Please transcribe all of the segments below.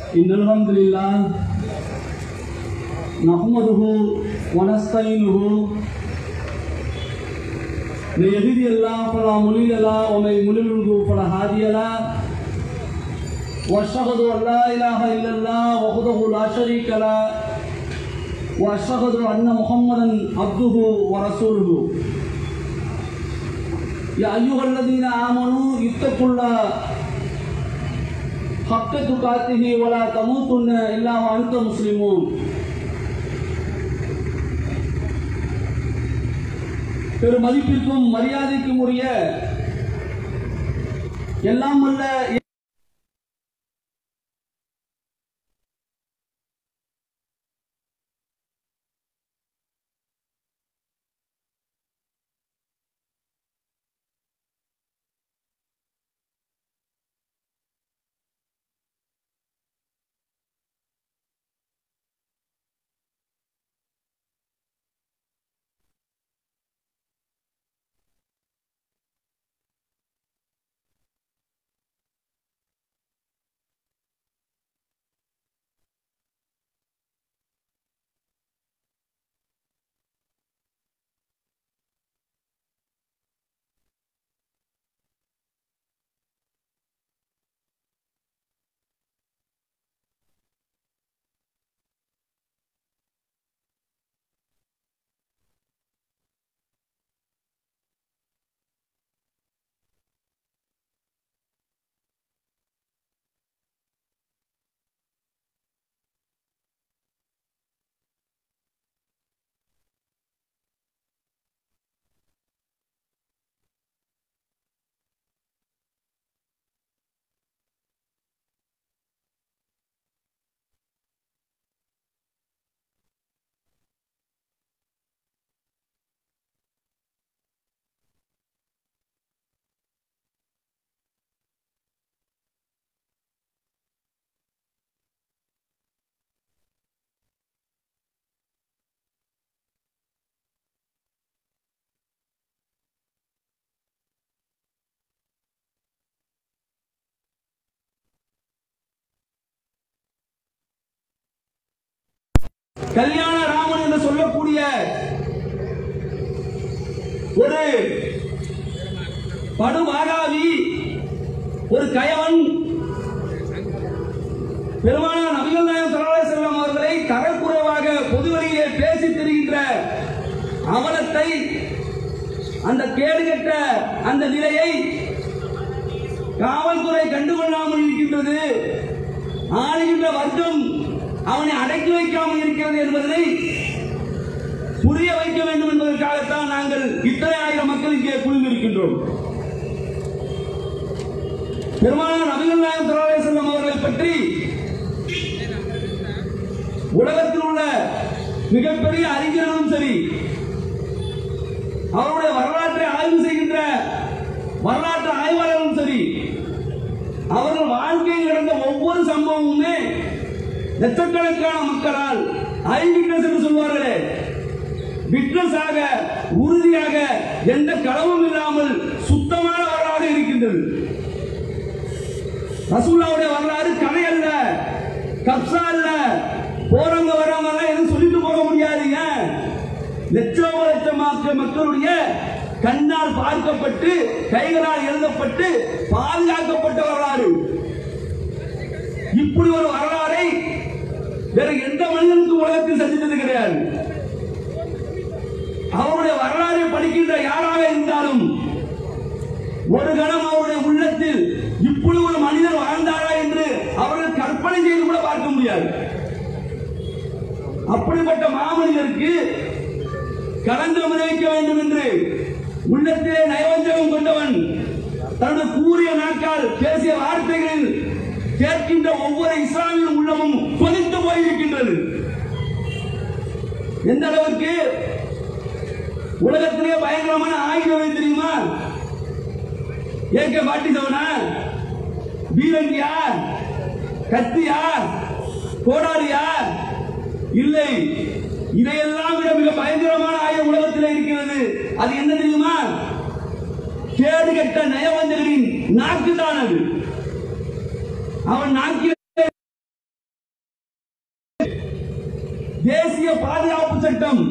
إن الحمد لله نحمده ونستعينه من يهدي الله فلا مضل له ومن يضلل فلا هادي له واشهد ان لا اله الا الله وحده لا شريك له واشهد ان محمدا عبده ورسوله يا ايها الذين امنوا اتقوا الله حق تقاته ولا تموتن الا وانتم مسلمون பெரும் மதிப்பிற்கும் மரியாதைக்கும் உரிய எல்லாம் வல்ல கல்யாண ராமன் என்று சொல்லக்கூடிய ஒரு படுமாகாவி ஒரு கயவன் பெருமானார் நபிகள் நாயகம் சல்லல்லாஹு அலைஹி வஸல்லம் அவர்களை தரக்குறைவாக பொதுவெளியிலே பேசி திரிகின்ற அவலத்தை அந்த கேடுகெட்ட அந்த நிலையை காவல்துறை கண்டுகொள்ளாமல் இருக்கின்றது ஆளுகின்ற வர்க்கம் அவனை அடக்கி வைக்காமல் இருக்கிறது என்பதனை புரிய வைக்க வேண்டும் என்பதற்காகத்தான் நாங்கள் இத்தனை ஆயிரம் மக்கள் இங்கே குழுமிருக்கின்றோம் பெருமானார் நபிகள் நாயகம் ஸல்லல்லாஹு அலைஹி வஸல்லம் அவர்களை பற்றி உலகத்தில் உள்ள மிகப்பெரிய அறிஞர்களும் சரி அவருடைய வரலாற்றை ஆய்வு செய்கின்ற வரலாற்று ஆய்வாளர்களும் சரி அவர்கள் வாழ்க்கையில் நடந்த ஒவ்வொரு சம்பவமுமே லட்சக்கணக்கான மக்களால் ஐ விட்னஸ் என்று சொல்வார்களே விட்னஸ் ஆக உறுதியாக எந்த களவும் இல்லாமல் சுத்தமான வரலாறு இருக்கின்றது ரசூல்லாவுடைய வரலாறு கதை அல்ல கப்சா அல்ல போறவங்க வரவங்க எல்லாம் எதுவும் சொல்லிட்டு போக முடியாதுங்க லட்சம் லட்சமாக்க மக்களுடைய கண்ணால் பார்க்கப்பட்டு கைகளால் எழுதப்பட்டு பாதுகாக்கப்பட்ட வரலாறு இப்படி ஒரு வரலாறை வேற எந்த மனிதனுக்கும் உலகத்தில் சந்தித்தது கிடையாது அவருடைய வரலாறை படிக்கின்ற யாராக இருந்தாலும் ஒரு கணம் அவருடைய உள்ளத்தில் இப்படி ஒரு மனிதர் வாழ்ந்தாரா என்று அவர்கள் கற்பனை செய்து கூட பார்க்க முடியாது அப்படிப்பட்ட மாமனிதருக்கு களங்கம் விளைவிக்க வேண்டும் என்று உள்ளத்திலே நயவஞ்சகம் கொண்டவன் தன்னுடைய கூறிய நாட்கால் பேசிய வார்த்தைகளில் கேட்கின்ற ஒவ்வொரு இஸ்லாமிய உள்ளமும் கொதித்து போயிருக்கின்றது எந்த அளவுக்கு உலகத்திலே பயங்கரமான ஆயுதம் எது தெரியுமா ஏக்க பாட்டிசவனா பீரங்கியா கத்தியா கோடாரியா இல்லை இதையெல்லாம் விட மிக பயங்கரமான ஆயுதம் உலகத்தில் இருக்கிறது அது என்ன தெரியுமா கேடு கெட்ட நயவஞ்சகரின் நாக்கு தான் அது அவன் நாக்கில் தேசிய பாதுகாப்பு சட்டம்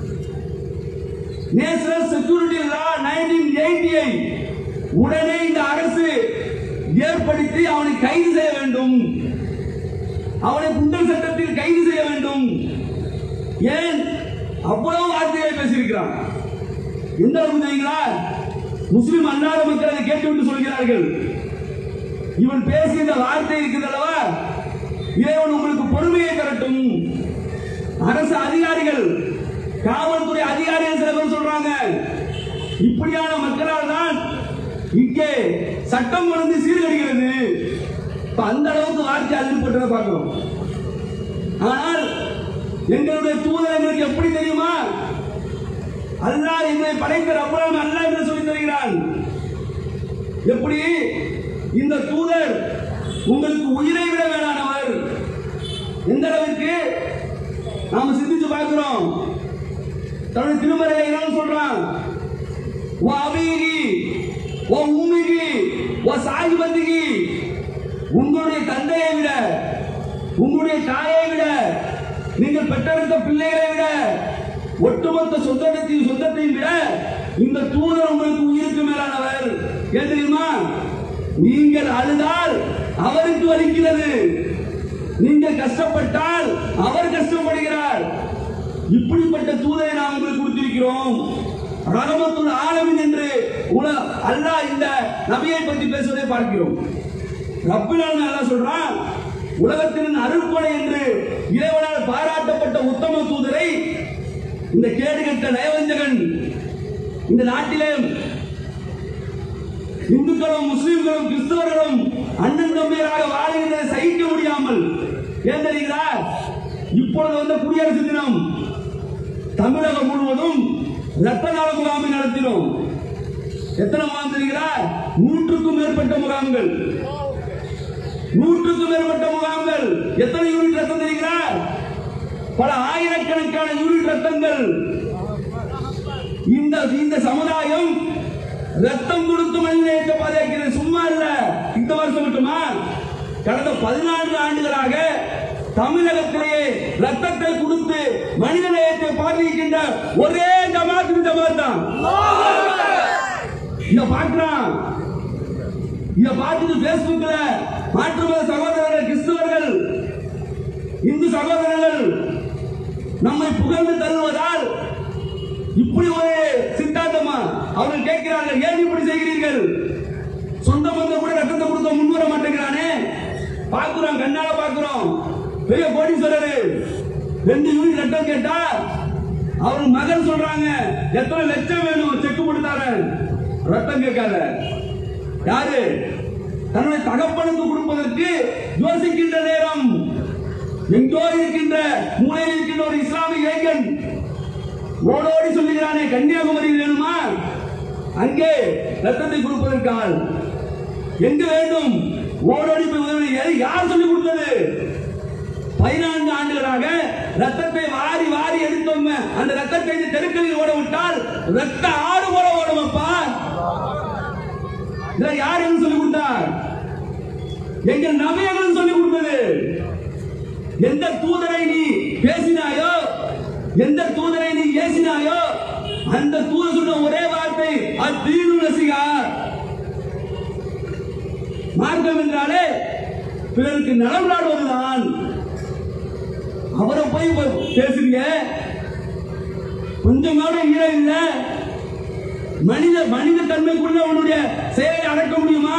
national security law nineteen eighty உடனே இந்த அரசு ஏற்படுத்தி அவனை கைது செய்ய வேண்டும் அவனை குண்டர் சட்டத்தில் கைது செய்ய வேண்டும் ஏன் அவ்வளவு வார்த்தையை பேசியிருக்கிறான் எந்த அளவுக்கு தெரியுங்களா முஸ்லிம் அல்லாத மக்கள் அதை கேட்டுவிட்டு சொல்கிறார்கள் இவன் பேசிய இந்த வார்த்தை இருக்குது அல்லவா இறைவன் உங்களுக்கு பொறுமையை தரட்டும் அரசு அதிகாரிகள் காவல்துறை அதிகாரிகள் சில பேர் சொல்றாங்க இப்படியான மக்களால் தான் இங்கே சட்டம் ஒழுங்கு சீர்கெடுகிறது இப்ப அந்த அளவுக்கு வார்த்தை அதிர்பட்டதை பார்க்கிறோம் ஆனால் எங்களுடைய தூதர் எங்களுக்கு எப்படி தெரியுமா அல்லாஹ் எங்களை படைத்த ரப்பரான் அல்லாஹ் என்று சொல்லி தருகிறான் எப்படி இந்த தூதர் உங்களுக்கு உயிரை விட வேணானவர் எந்த அளவிற்கு நாம சிந்திச்சு பார்க்கிறோம் தன்னுடைய திருமறையில என்ன சொல்றான் ஓ அபிகி ஓ உம்மிகி ஓ சாகிபதிகி உங்களுடைய தந்தையை விட உங்களுடைய தாயை விட நீங்கள் பெற்றெடுத்த பிள்ளைகளை விட ஒட்டுமொத்த சொந்தத்தையும் சொந்தத்தையும் விட இந்த தூதர் உங்களுக்கு உயிருக்கு மேலானவர் ஏன் தெரியுமா நீங்கள் அழுதால் அவருக்கு வலிக்கிறது நீங்கள் கஷ்டப்பட்டால் அவர் கஷ்டப்படுகிறார் இப்படிப்பட்ட தூதரை நாம் உங்களுக்கு கொடுத்திருக்கிறோம் ரகமத்துல் ஆலமின் என்று உல அல்லாஹ் இந்த நபியை பற்றி பேசுவதை பார்க்கிறோம் ரப்பினால் அல்லாஹ் சொல்றான் உலகத்தின் அருள்கொடை என்று இறைவனால் பாராட்டப்பட்ட உத்தம தூதரை இந்த கேடுகட்ட நயவஞ்சகன் இந்த நாட்டிலே இந்துக்களும் முஸ்லிம்களும் கிறிஸ்தவர்களும் அண்ணன் தம்பியராக வாழ்கின்றதை சகிக்க முடியாமல் ஏன் தெரியுங்களா இப்பொழுது வந்த குடியரசு தினம் தமிழகம் முழுவதும் ரத்த நாள முகாமை நடத்தினோம் எத்தனை முகாம் தெரியுங்களா நூற்றுக்கும் மேற்பட்ட முகாம்கள் நூற்றுக்கும் மேற்பட்ட முகாம்கள் எத்தனை யூனிட் ரத்தம் தெரியுங்களா பல ஆயிரக்கணக்கான யூனிட் ரத்தங்கள் இந்த இந்த சமுதாயம் ரத்தம் கொடுத்து மனிதநேயத்தை பாதுகாக்கிறது சும்மா இல்ல இந்த வருஷம் மட்டுமா கடந்த பதினான்கு ஆண்டுகளாக தமிழகத்திலேயே ரத்தத்தை கொடுத்து மனிதநேயத்தை பாதுகாக்கின்ற ஒரே ஜமாத் இந்த ஜமாத் தான் இத பார்க்கிறான் இத பார்த்துட்டு பேஸ்புக்ல மாற்று மத சகோதரர்கள் கிறிஸ்தவர்கள் இந்து சகோதரர்கள் நம்மை புகழ்ந்து தருவதால் இப்படி ஒரு சித்தாந்தமா அவர்கள் கேட்கிறார்கள் ஏன் இப்படி செய்கிறீர்கள் சொந்த பந்தம் கூட ரத்தத்தை கொடுக்க முன்வர மாட்டேங்கிறானே பார்க்கிறோம் கண்ணால பார்க்கிறோம் பெரிய கோடீஸ்வரரு ரெண்டு யூனிட் ரத்தம் கேட்டா அவர் மகன் சொல்றாங்க எத்தனை லட்சம் வேணும் செக் கொடுத்தாரு ரத்தம் கேட்காத யாரு தன்னுடைய தகப்பனுக்கு கொடுப்பதற்கு யோசிக்கின்ற நேரம் எங்கோ இருக்கின்ற மூலையில் இருக்கின்ற ஒரு இஸ்லாமிய இளைஞன் ஓடோடி சொல்லுகிறானே கன்னியாகுமரி வேணுமா அங்கே ரத்தத்தை கொடுப்பதற்கால் எங்க வேண்டும் ஓடோடி போய் உதவி எது- யார் சொல்லி கொடுத்தது பதினான்கு ஆண்டுகளாக ரத்தத்தை வாரி வாரி எடுத்தோம் அந்த ரத்தத்தை இந்த தெருக்களில் ஓட விட்டால் ரத்த ஆடு போல ஓடும் அப்பா இதை யார் என்று சொல்லி கொடுத்தார் எங்கள் நபியர்கள் சொல்லி கொடுத்தது எந்த தூதரை நீ பேசினாயோ எந்த தூதரை நீ ஏசினாயோ அந்த தூதர் சொன்ன ஒரே வார்த்தை அத்தீனு ரசிகா மார்க்கம் என்றாலே பிறருக்கு நலம் நாடுவதுதான் அவரை போய் இப்ப பேசுறீங்க கொஞ்சம் கூட ஈரம் இல்ல மனித மனித தன்மைக்குள்ள உன்னுடைய செயலை அடக்க முடியுமா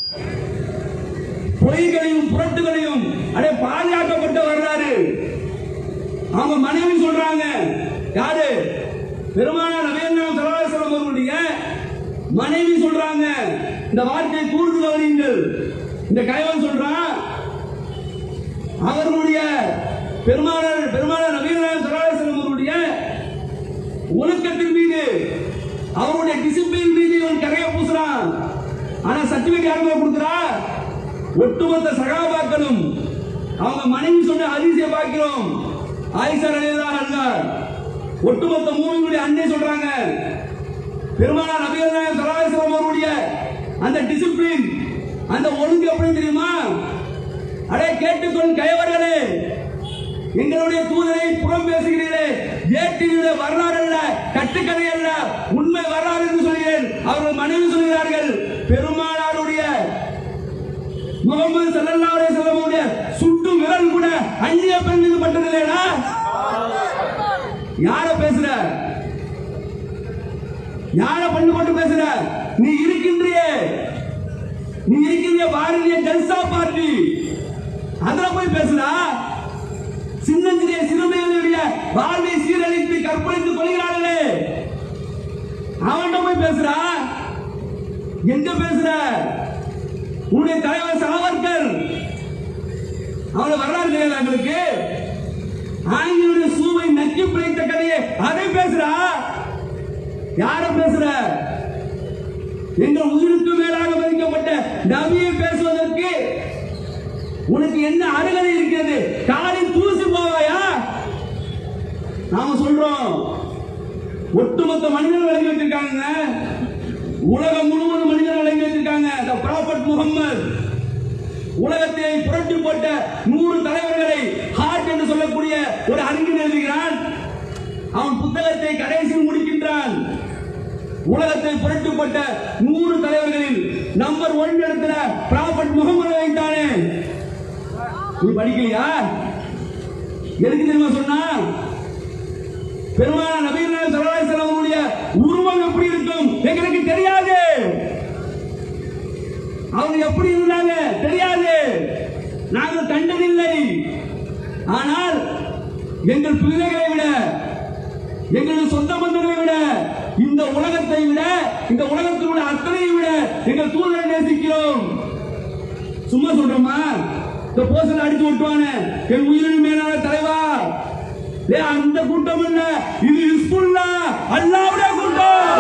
பொய்களையும் புரட்டுகளையும் அடே பாதுகாக்கப்பட்ட வரலாறு அவங்க மனைவி சொல்றாங்க யாரு பெருமானார் நவேந்திரம் சரவாசலம் அவர்களுடைய மனைவி சொல்றாங்க இந்த வார்த்தையை கூர்ந்து கவனியுங்கள் இந்த கைவன் சொல்றான் அவர்களுடைய பெருமானார் பெருமானார் நவீன சரவாசலம் அவர்களுடைய ஒழுக்கத்தின் மீது அவருடைய டிசிப்ளின் மீது இவன் கரைய பூசுறான் ஆனா சர்டிபிகேட் யாருமே கொடுக்குறா ஒட்டுமொத்த சகாபாக்களும் அவங்க மனைவி சொன்ன அதிசய பார்க்கிறோம் ஆயிஷா ரலியல்லாஹு அன்ஹா ஒட்டுமொத்த மூவிகளுடைய அன்னை சொல்றாங்க பெருமானார் நபிகள் நாயகம் ஸல்லல்லாஹு அலைஹி வஸல்லம் அவருடைய அந்த டிசிப்ளின் அந்த ஒழுங்கு எப்படி தெரியுமா அடே கேட்டுக்கொள் கயவர்களே எங்களுடைய தூதரை புறம் பேசுகிறீர்களே ஏற்றியுடைய வரலாறு அல்ல கட்டுக்கதை அல்ல உண்மை வரலாறு என்று சொல்கிறேன் அவர்கள் மனைவி சொல்கிறார்கள் பெருமானாருடைய முகமது ஸல்லல்லாஹு அலைஹி வஸல்லமுடைய சுட்டு விரல் கூட அந்நிய பெண் மீது பட்டதில்லைடா யார பேசுற யார பண்ணு போட்டு பேசுற நீ இருக்கின்றியே நீ இருக்கின்ற பாரதிய ஜனதா பார்ட்டி அதுல போய் பேசுறா சின்னஞ்சிறிய சிறுமைகளுடைய வாழ்வை சீரழித்து கற்பழித்து கொள்கிறார்களே அவன்கிட்ட போய் பேசுறா எங்க பேசுற உன்னுடைய தலைவர் சாவர்கர் அவனை வரலாறு தெரியாது எங்களுக்கு ஆங்கிலுடைய சூவை நக்கி பிழைத்த கதையை அதை பேசுறா யார பேசுற எங்கள் உயிருக்கு மேலாக மதிக்கப்பட்ட நபியை பேசுவதற்கு உனக்கு என்ன அருகதை இருக்கிறது காலில் தூசி போவாயா நாம சொல்றோம் ஒட்டுமொத்த மனிதர்கள் விளங்கி வச்சிருக்காங்க உலகம் முழுவதும் மனிதர்கள் விளங்கி வச்சிருக்காங்க the prophet முகம்மது உலகத்தை புரட்டி போட்ட நூறு தலைவர்களை ஹார்ட் என்று சொல்லக்கூடிய ஒரு அறிஞர் எழுதுகிறான் அவன் புத்தகத்தை கடைசியில் முடிக்கின்றான் உலகத்தை புரட்டி போட்ட நூறு தலைவர்களில் நம்பர் ஒன் இடத்துல ப்ராஃபட் முகமது வைத்தானே நீ படிக்கலையா எதுக்கு தெரியுமா சொன்னா பெருமான நபீர் சரவாசனமுடைய உருவம் எப்படி இருக்கும் எங்களுக்கு தெரியாது அவங்க எப்படி இருந்தாங்க தெரியாது நாங்கள் கண்டதில்லை ஆனால் எங்கள் பிள்ளைகளை விட எங்கள் சொந்த பந்தங்களை விட இந்த உலகத்தை விட இந்த உலகத்தில் உள்ள அத்தனையை விட எங்கள் தூதரை நேசிக்கிறோம் சும்மா சொல்றோமா இந்த போஸ்டர் அடிச்சு விட்டுவானே என் உயிரின் மேலான தலைவா ஏய், அந்த கூட்டம் இல்ல இது ஹிஸ்புல்லா அல்லாவுடைய கூட்டம்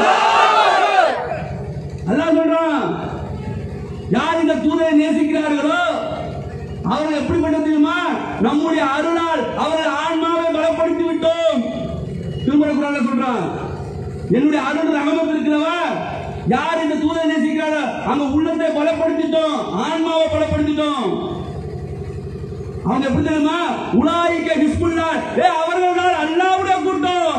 அல்லாஹ் சொல்றான் யார் இந்த தூதரை நேசிக்கிறார்களோ அவர்கள் எப்படிப்பட்ட தெரியுமா நம்முடைய அருளால் அவர்கள் ஆன்மாவை பலப்படுத்தி விட்டோம் திருமண குரான்ல சொல்றான் என்னுடைய அருள் ரகமத் இருக்கிறவா யார் இந்த தூதரை நேசிக்கிறாரோ அங்க உள்ளத்தை பலப்படுத்திட்டோம் ஆன்மாவை பலப்படுத்திட்டோம் அவங்க எப்படி தெரியுமா உலாயிக்க ஹிஸ்புல்லா ஏ அவர்கள் தான் அல்லாவுடைய கூட்டம்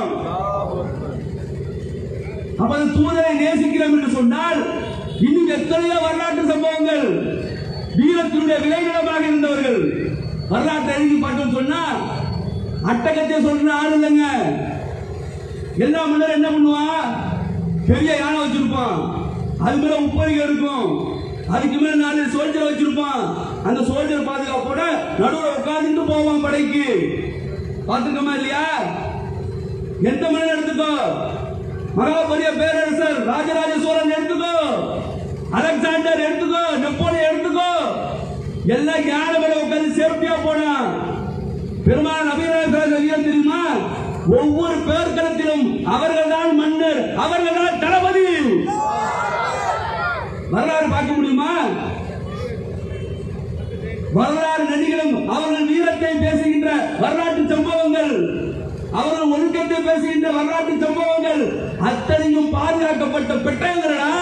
அப்ப அந்த தூதரை நேசிக்கிறோம் என்று சொன்னால் இன்னும் எத்தனையோ வரலாற்று சம்பவங்கள் வீரத்தினுடைய விளைநிலமாக இருந்தவர்கள் வரலாற்றை எழுதி பார்த்தோம் சொன்னா அட்டகத்தை சொல்ற ஆள் இல்லைங்க எல்லா மன்னரும் என்ன பண்ணுவான் பெரிய யானை வச்சிருப்பான் அது மேல உப்பரிகை இருக்கும் அதுக்கு மேல நாலு சோல்ஜர் வச்சிருப்பான் அந்த சோல்ஜர் பாதுகாப்போட நடுவுல உட்கார்ந்துட்டு போவான் படைக்கு பாத்துக்கமா இல்லையா எந்த மன்னன் எடுத்துக்கோ மகாபலிய பேரரசர் ராஜராஜ சோழன் எடுத்துக்கோ அலெக்சாண்டர் எடுத்துக்கோ நெப்போலியன் எடுத்துக்கோ எல்லாம் யானை மேல உட்கார்ந்து சேஃப்டியா போனான் பெருமாள் நபீராஜ் தெரியுமா ஒவ்வொரு பேர்க்களத்திலும் அவர்கள்தான் மன்னர் அவர்கள்தான் தளபதி வரலாறு பார்க்க முடியுமா வரலாறு நடிகளும் அவர்கள் வீரத்தை பேசுகின்ற வரலாற்று சம்பவங்கள் அவர்கள் ஒழுக்கத்தை பேசுகின்ற வரலாற்று சம்பவங்கள் அத்தனையும் பாதுகாக்கப்பட்ட பெட்டகங்களா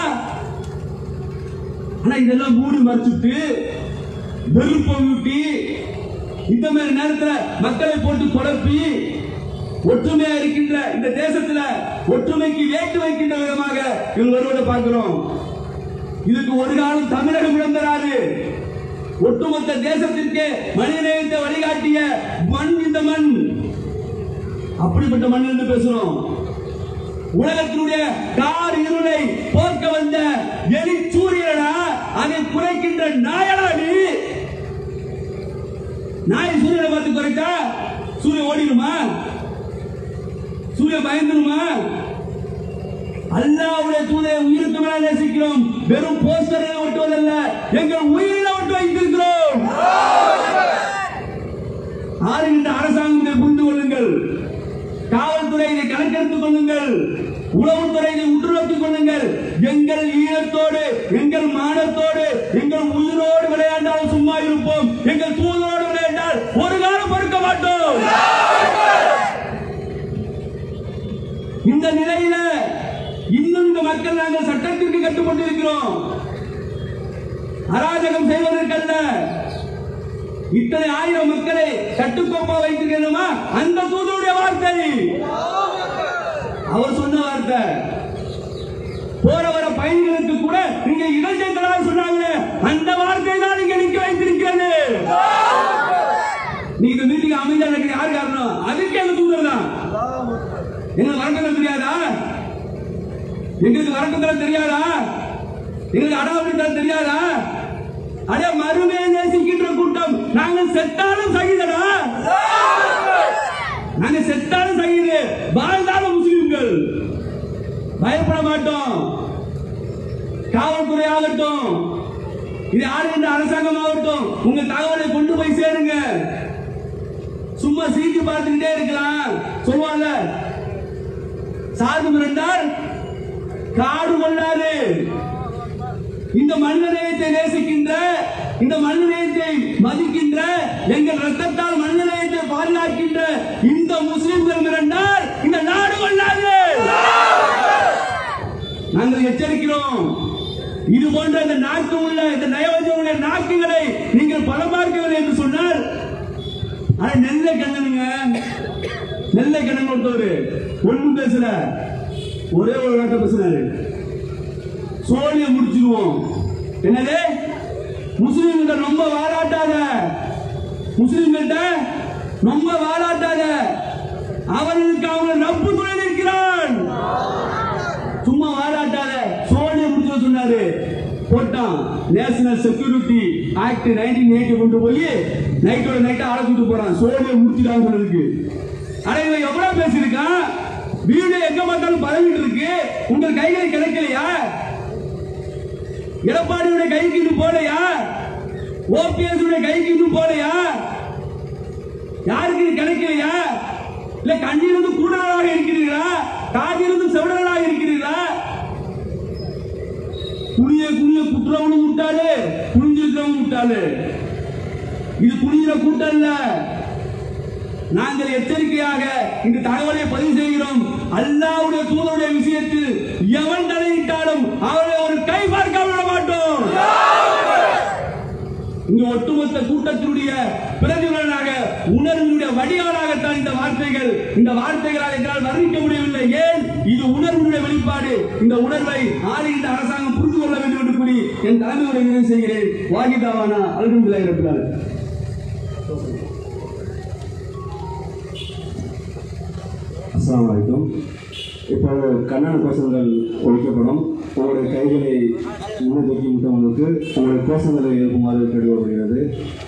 ஆனா இதெல்லாம் மூடி மறைச்சிட்டு வெறுப்பை ஊட்டி இந்த மாதிரி நேரத்துல மக்களை போட்டு குழப்பி ஒற்றுமையா இருக்கின்ற இந்த தேசத்துல ஒற்றுமைக்கு வேட்டு வைக்கின்ற விதமாக இவங்க வருவதை பார்க்கிறோம் இதுக்கு ஒரு காலம் தமிழகம் இழந்தராது ஒட்டுமொத்த தேசத்திற்கு மனிதநேயத்தை வழிகாட்டிய மண் இந்த மண் அப்படிப்பட்ட மண் என்று பேசுறோம் உலகத்தினுடைய கார் இருளை போக்க வந்த எலி சூரியனா அதை குறைக்கின்ற நாயனா நீ நாய் சூரியனை பார்த்து குறைத்தா சூரியன் ஓடிடுமா சூரியன் பயந்துருமா அல்லாவுடைய தூதை உயிருக்கு மேல நேசிக்கிறோம் வெறும் போஸ்டரை ஒட்டுவதல்ல எங்கள் உயிரில ஒட்டு வைத்திருக்கிறோம் ஆளுகின்ற அரசாங்கம் இதை புரிந்து கொள்ளுங்கள் காவல்துறை இதை கணக்கெடுத்துக் கொள்ளுங்கள் உளவுத்துறை இதை உற்று நோக்கிக் கொள்ளுங்கள் எங்கள் ஈழத்தோடு எங்கள் மானத்தோடு எங்கள் உயிரோடு விளையாண்டால் சும்மா இருப்போம் எங்கள் தூதரோடு விளையாண்டால் ஒரு காலம் பொறுக்க மாட்டோம் இந்த நிலையில இன்னும் இந்த மக்கள் நாங்கள் சட்டத்திற்கு கட்டுப்பட்டு இருக்கிறோம் அராஜகம் செய்வதற்கல்ல இத்தனை ஆயிரம் மக்களை கட்டுக்கோப்பா வைத்திருக்கணுமா அந்த தூதருடைய வார்த்தை அவர் சொன்ன வார்த்தை போற வர பயணிகளுக்கு கூட நீங்க இடைஞ்சல் சொன்னாங்களே அந்த வார்த்தை தான் நீங்க நிக்க வைத்திருக்கிறது நீ இந்த மீட்டிங் அமைதியா நடக்கிற யார் காரணம் அதுக்கு அந்த தூதர் தான் எங்களுக்கு வழக்கம் தெரியாதா எங்களுக்கு வழக்கம் தெரியாதா எங்களுக்கு அடாவடி தெரியாதா அடே மறுமையை நேசிக்கின்ற கூட்டம் நாங்கள் செத்தாலும் சகிதடா நாங்க செத்தாலும் சகிது வாழ்ந்தாலும் முஸ்லிம்கள் பயப்பட மாட்டோம் காவல்துறை ஆகட்டும் இது ஆளுகின்ற அரசாங்கம் ஆகட்டும் உங்க தகவலை கொண்டு போய் சேருங்க சும்மா சீட்டு பார்த்துக்கிட்டே இருக்கலாம் சொல்லுவாங்க சாது மிரண்டால் காடு கொள்ளாது இந்த மனிதநேயத்தை நேசிக்கின்ற இந்த மனிதநேயத்தை மதிக்கின்ற எங்கள் ரத்தத்தால் மனிதநேயத்தை பாதுகாக்கின்ற இந்த முஸ்லிம்கள் மிரண்டால் இந்த நாடு கொள்ளாது நாங்கள் எச்சரிக்கிறோம் இது போன்ற இந்த நாக்கு உள்ள இந்த நயவஞ்சனுடைய நாக்குகளை நீங்கள் பலமாக்கவில்லை என்று சொன்னால் ஆனா நெல்லை கண்ணனுங்க நெல்லை கண்ணன் ஒருத்தவர் ஒண்ணும் பேசல ஒரே ஒரு வார்த்தை பேசுறாரு சோழிய முடிச்சிருவோம் என்னது முஸ்லிம்கிட்ட ரொம்ப வாராட்டாத முஸ்லிம்கிட்ட ரொம்ப வாராட்டாத அவர்களுக்கு அவங்க நப்பு துணை நிற்கிறான் சும்மா வாராட்டாத சோழிய முடிச்சு சொன்னாரு போட்டான் national security act nineteen eighty கொண்டு போய் நைட்டோட நைட்டா அழைச்சிட்டு போறான் சோழிய முடிச்சுட்டாங்க சொன்னதுக்கு ஆனா இவன் எவ்வளவு பேசியிருக்கான் வீடு எங்க பார்த்தாலும் பரவிட்டு இருக்கு உங்கள் கைகளை கிடைக்கலையா எடப்பாடியுடைய கைக்கு இன்னும் போலையா ஓபிஎஸ் கைக்கு இன்னும் போலையா யாருக்கு இது கிடைக்கலையா இல்ல கண்ணிலிருந்து கூடுதலாக இருக்கிறீர்களா காதிலிருந்து செவிடர்களாக இருக்கிறீர்களா குனிய குனிய குற்றவனும் விட்டாரு குனிஞ்சிருக்கிறவன் விட்டாரு இது குனிகிற கூட்டம் இல்ல நாங்கள் எச்சரிக்கையாக இந்த தகவலை பதிவு செய்கிறோம் அல்லாவுடைய தூதருடைய விஷயத்தில் எவன் தலையிட்டாலும் அவரை ஒரு கை பார்க்காம விட மாட்டோம் இங்க ஒட்டுமொத்த கூட்டத்தினுடைய பிரதிபலனாக உணர்வினுடைய வடிகாலாகத்தான் இந்த வார்த்தைகள் இந்த வார்த்தைகளால் எங்களால் வர்ணிக்க முடியவில்லை ஏன் இது உணர்வினுடைய வெளிப்பாடு இந்த உணர்வை ஆளுகின்ற அரசாங்கம் புரிந்து கொள்ள வேண்டும் என்று கூறி என் தலைமையுடைய நிறைவு செய்கிறேன் வாகிதாவானா அல்ஹம்துலில்லாஹி ரப்பில் ஆலமீன். அஸ்ஸலாமு அலைக்கும் இப்போ கண்ணாடி கோஷங்கள் ஒழிக்கப்படும் உங்களுடைய கைகளை முன்னே தூக்கி விட்டவங்களுக்கு உங்களுடைய கோஷங்களை இருக்குமாறு கேட்டுக்கொள்ளப்படுகிறது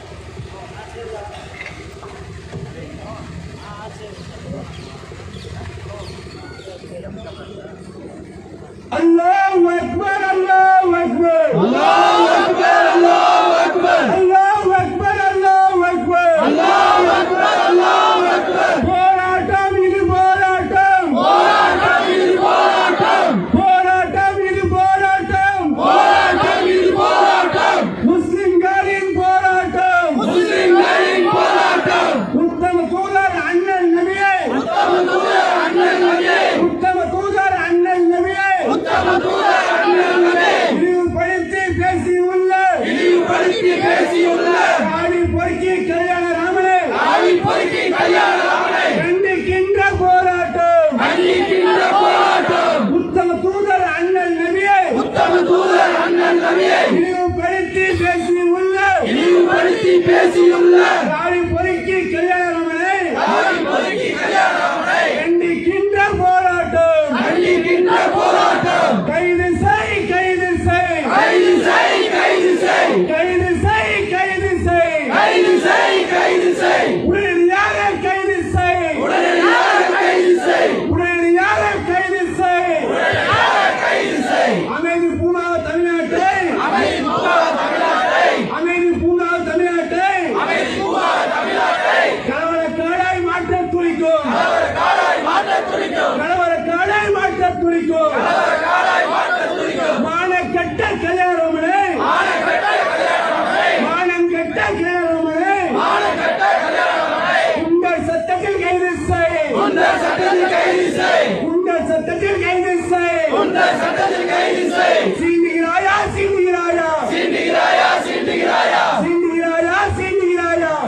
அல்லாஹ் அக்பர் அல்லாஹ் அக்பர் அல்லாஹ் அக்பர் அல்லாஹ் அக்பர் அல்லாஹ் அக்பர் அல்லாஹ் அக்பர் அல்லாஹ் அக்பர் அல்லாஹ் அக்பர் போராட்டம் இது போராட்டம் போராட்டம் இது போராட்டம் போராட்டம் இது போராட்டம் போராட்டம் இது போராட்டம் முஸ்லிம்களின் போராட்டம் முஸ்லிம்களின் போராட்டம் உத்தம தூதர் அண்ணன் நபியே உத்தம தூதர் அண்ணன் நபியே உத்தம தூதர் அண்ணன் நபியே உத்தம தூதர் அண்ணன் நபியே இழிவுபடுத்தி பேசியுள்ள இழிவுபடுத்தி பேசியுள்ள ஆடி பொறுக்கி கல்யாண ராமனே ஆடி பொறுக்கி கல்யாண ராமனே கண்டிக்கின்ற போராட்டம் கண்டிக்கின்ற போராட்டம் உத்தம தூதர் அண்ணன் நபியே உத்தம தூதர் அண்ணன் நபியே இழிவுபடுத்தி பேசியுள்ள இழிவுபடுத்தி பேசியுள்ள ஆடி பொறுக்கி கல்யாண ராமனே ஆடி பொறுக்கி கல்யாண ராமனே கண்டிக்கின்ற போராட்டம் கண்டிக்கின்ற போராட்டம் கைது செய் கைது செய் கைது செய் கைது செய் கைது செய் கைது செய் கைது செய் கைது செய் உடனடியாக கைது செய் உடனடியாக கைது செய் உடனடியாக கைது செய் உடனடியாக கைது செய் அமைதி பூங்கா தமிழ்நாட்டை அமைதி பூங்கா தமிழ்நாட்டை அமைதி பூங்கா தமிழ்நாட்டை அமைதி பூங்கா தமிழ்நாட்டை கலவர காடாய் மாற்ற துடிக்கும் கலவர காடாய் மாற்ற துடிக்கும் கலவர காடாய் மாற்ற துடிக்கும் கலவர காடாய் மாற்ற துடிக்கும் மான கட்ட கல்யாணமனே மான கட்ட கல்யாணமனே மானம் கட்ட கல்யாணமனே மான கட்ட கல்யாணமனே உங்கள் சட்டத்தில் கைது செய் உங்கள் சட்டத்தில் கைது செய் உங்கள் சட்டத்தில் கைது செய் உங்கள் சட்டத்தில் கைது செய் சீண்டுகிறாயா சீண்டுகிறாயா சீண்டுகிறாயா சீண்டுகிறாயா சீண்டுகிறாயா சீண்டுகிறாயா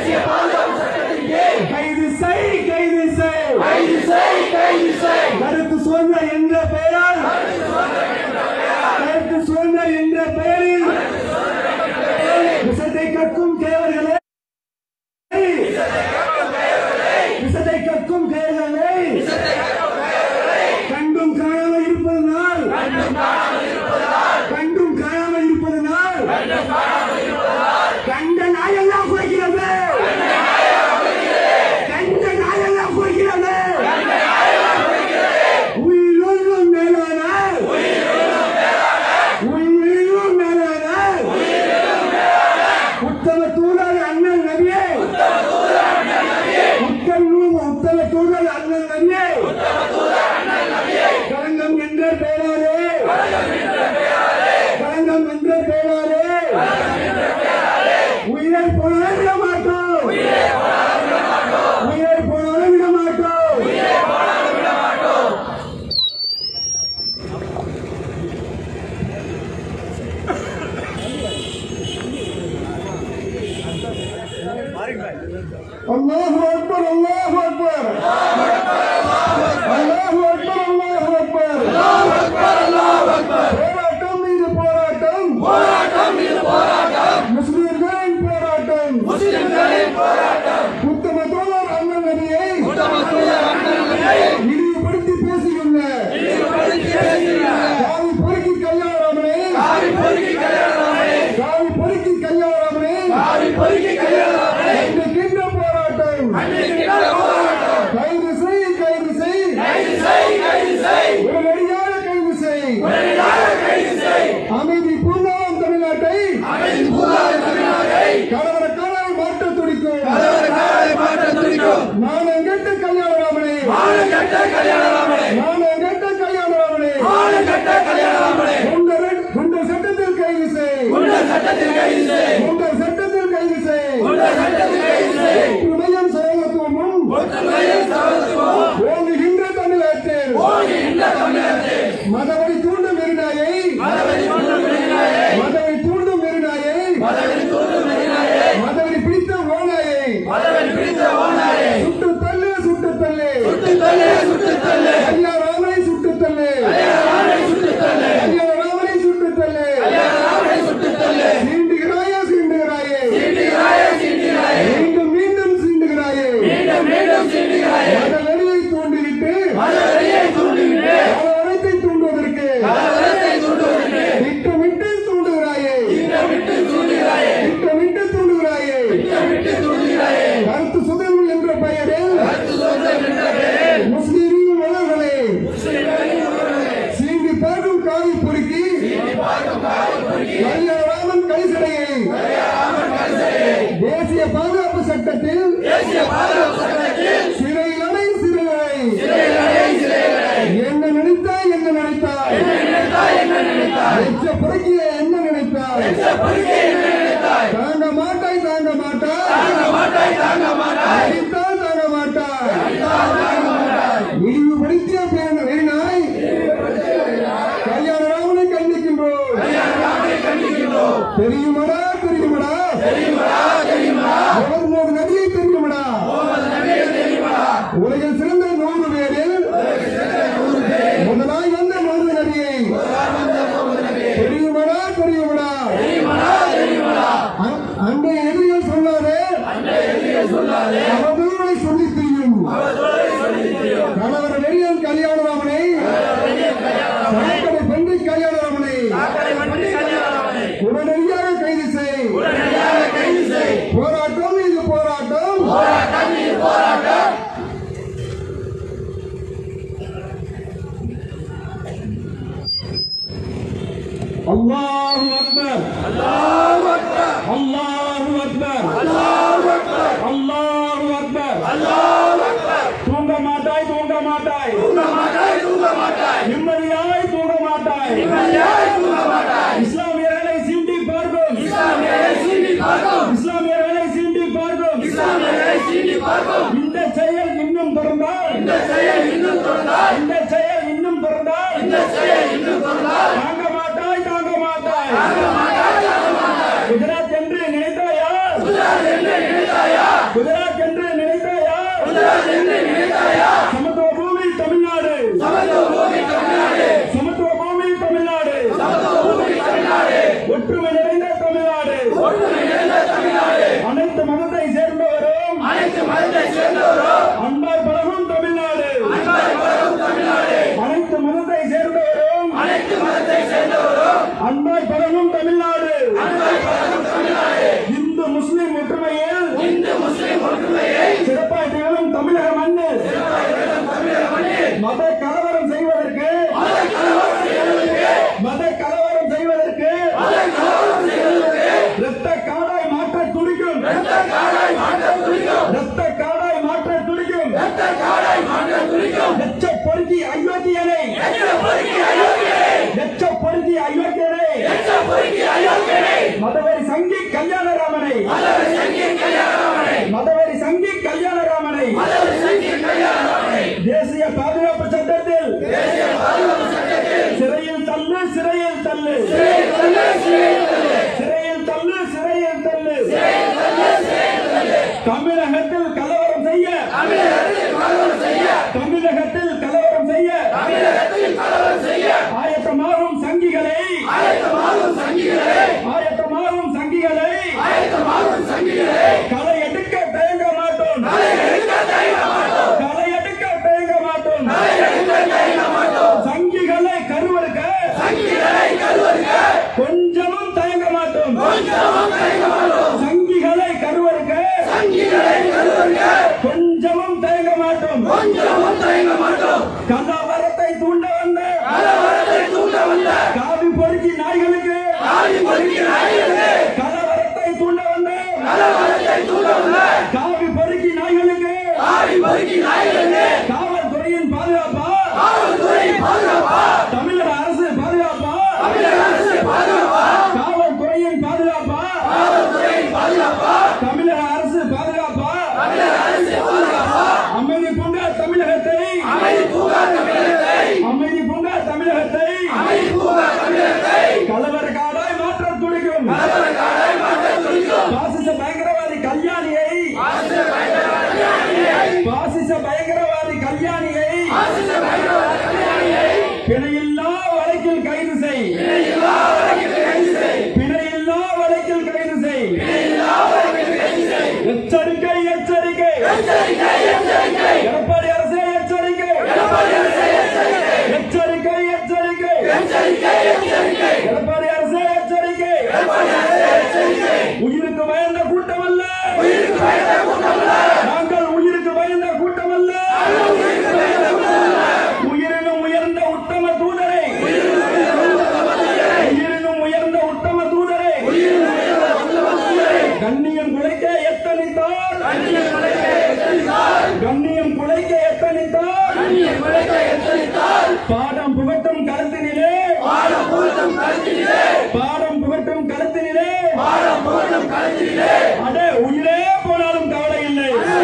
கைது செய் கைது செய் கருத்து சுதந்திரம் என்ற பெயரால் கருத்து சுதந்திரம் என்ற பெயரில் விஷத்தை கற்கும் தேவர்களே விஷத்தை கற்கும் தேவர்களே கண்டும் காணாமல் இருப்பதனால் கண்டும் காணாமல் இருப்பதனால் கண்ட நாயெல்லாம் குறைக்கிறது கண்ட நாயெல்லாம் குறைக்கிறது உயிரிலும் மேலான உயிரிலும் மேலான உத்தம தூதர் அண்ணன் நபியே உத்தம உத்தம தூதர் அண்ணன் நபியே களங்கம் என்ற பெயராலே களங்கம் என்ற பெயராலே உயிரை போனாலும் விட மாட்டோம் உயிரை போனாலும் விட மாட்டோம் அல்லாஹ் அக்பர் அல்லாஹ் அக்பர் அல்லாஹ் அக்பர் அல்லாஹ் அக்பர் போராட்டம் மீது போராட்டம் முஸ்லிம்களின் போராட்டம் உத்தம தோழர் அண்ணன் நபியை இழிவுபடுத்தி பேசியுள்ள காவி பொறுக்கி கல்யாணராமனே காவி பொறுக்கி கல்யாணராமனே இன்றைக்கின்ற போராட்டம் கைது செய் கைது செய் உடனடியாக கைது செய் அமைதி பூர்ணம் தமிழ்நாட்டை கலவரக்காரரை மாற்ற துடிக்கும் நானும் கெட்ட கல்யாணராமனே நானும் கெட்ட கல்யாணராமனே உங்கள் உங்கள் சட்டத்தில் கைது செய் உங்கள் சட்டத்தில் கைது செய் ஒற்றுமையும் சகோதரத்துவமும் ஓங்குகின்ற தமிழகத்தில் மதவழி தூண்டும் வெறிநாயை மதவழி தூண்டும் வெறிநாயை மதவழி பிடித்த ஓநாயை சுட்டு தள்ளு சுட்டு தள்ளு கல்யாணராமனை சுட்டு தள்ளு கல்யாணராமனை சுட்டு தள்ளு சீண்டுகிறாயே சீண்டுகிறாயே மீண்டும் மீண்டும் சீண்டுகிறாயே மதவெறியை தூண்டிவிட்டு கலவரத்தை தூண்டுவதற்கு திட்டமிட்டு தூண்டுகிறாயே திட்டமிட்டு தூண்டுகிறாயே கருத்து சுதந்திரம் என்ற பெயரில் முஸ்லீம் மலர்களே சீண்டி பார்க்கும் காவி பொறுக்கி கல்யாணராமன் கைசடையை தேசிய பாதுகாப்பு சட்டத்தில் சிறையிலடை சிறையிலடை என்ன நினைத்தாய் என்ன நினைத்தாய் எச்ச பொறுக்கிய என்ன நினைத்தாய் தாங்க மாட்டாய் தாங்க மாட்டாய் அடித்தால் தாங்க மாட்டாய் இழிவுபடுத்திய பேர் வெறினாய் கல்யாணராமனை கண்டிக்கின்றோம் தெரியுமடா தெரியுமடா முகமது நபியை தெரியுமடா உலகில் சிறந்த நூறு பேரில் முதலாய் வந்த நூறு நபியை தெரியுமடா தெரியுமடா அ- அன்றைய எதிரிகள் சொல்லாதே அவதூறை சொல்லி திரியும் கணவர் வெறியன் கல்யாணராமனை சரக்கடை பெண்ணை கல்யாணராமனை உடனடியாக கைது செய் போராட்டம் இது போராட்டம் அல்லாஹு அக்பர் அல்லாஹு அக்பர் அல்லாஹு அக்பர் அல்லாஹு அக்பர் தூங்க மாட்டாய் தூங்க மாட்டாய் நிம்மதியாய் தூங்க மாட்டாய் இஸ்லாமியர்களை சீண்டி பார்க்கும் இஸ்லாமியர்களை சீண்டி பார்க்கும் இந்த செயல் இன்னும் தொடர்ந்தால் இந்த செயல் இன்னும் தொடர்ந்தால் தாங்க மாட்டாய் தாங்க மாட்டாய் குஜராத் என்று நினைத்தாயா குஜராத் என்று நினைத்தாயா சமத்துவ பூமி தமிழ்நாடு சமத்துவ பூமி தமிழ்நாடு ஒற்றுமை நிறைந்த தமிழ்நாடு அனைத்து மதத்தை சேர்ந்தவரும் அன்பாய் பழகும் தமிழ்நாடு அனைத்து மதத்தை சேர்ந்தவரும் அன்பாய் பழகும் தமிழ்நாடு இந்து முஸ்லிம் ஒற்றுமையில் சிறப்பாய் திகழும் தமிழக மண்ணில் மத கலவரம் செய்வதற்கு மத கலவரம் செய்வதற்கு இரத்த காடாய் மாற்ற துடிக்கும் இரத்த காடாய் மாற்ற துடிக்கும் எச்ச பொறுக்கி அயோக்கியனை எச்ச பொறுக்கி அயோக்கியனை மதவரி சங்கி கல்யாணராமனை மதவரி சங்கி கல்யாணராமனை தேசிய பாதுகாப்பு சட்டத்தில் சிறையில் தள்ளு சிறையில் தள்ளு சிறையில் தள்ளு சிறையில் தள்ளு தமிழகத்தில் கலவரம் செய்ய தமிழகத்தில் கலவரம் செய்ய ஆயத்தமாகும் சங்கிகளை ஆயத்தமாகும் சங்கிகளை களை எடுக்க தயங்க மாட்டோம் களை எடுக்க தயங்க மாட்டோம் சங்கிகளை கருவறுக்க கொஞ்சமும் தயங்க மாட்டோம் சங்கிகளை கருவறுக்க கொஞ்சமும் தயங்க மாட்டோம் கலவரத்தை தூண்ட வந்த காவி பொறுக்கி நாய்களுக்கு கலவரத்தை தூண்ட வந்த காவி பொறுக்கி நாய்களுக்கு காவல்துறையின் பாதுகாப்பா தமிழக அரசு பாதுகாப்பா காவல்துறையின் பாதுகாப்பா தமிழக அரசு பாதுகாப்பா அமைதி பூங்கா தமிழகத்தை அமைதி பூங்கா தமிழகத்தை கலவர காடாய் மாற்ற துடிக்கும் பாசிச பயங்கரவாதி கல்யாணியை பாசிச பயங்கரவாதி கல்யாணியை பிணையில்லா வழக்கில் கைது செய் பிணையில்லா வழக்கில் கைது செய் எச்சரிக்கை எச்சரிக்கை எடப்பாடி அரசே எச்சரிக்கை எச்சரிக்கை எச்சரிக்கை எடப்பாடி அரசே எச்சரிக்கை உயிருக்கு பயந்த கூட்டம் அல்ல நாங்கள் உயிருக்கு பயந்த கூட்டம் அல்ல உயிரினும் உயர்ந்த உத்தம தூதரை உயிரினும் உயர்ந்த உத்தம தூதரை கண்ணியம் குலைக்க எத்தனித்தார் கண்ணியம் குலைக்க எத்தனித்தார் பாடம் புகட்டும் கருத்தினிலே பாடம் புகட்டும் கருத்தினிலே அடே உயிரே போனாலும் கவலை இல்லை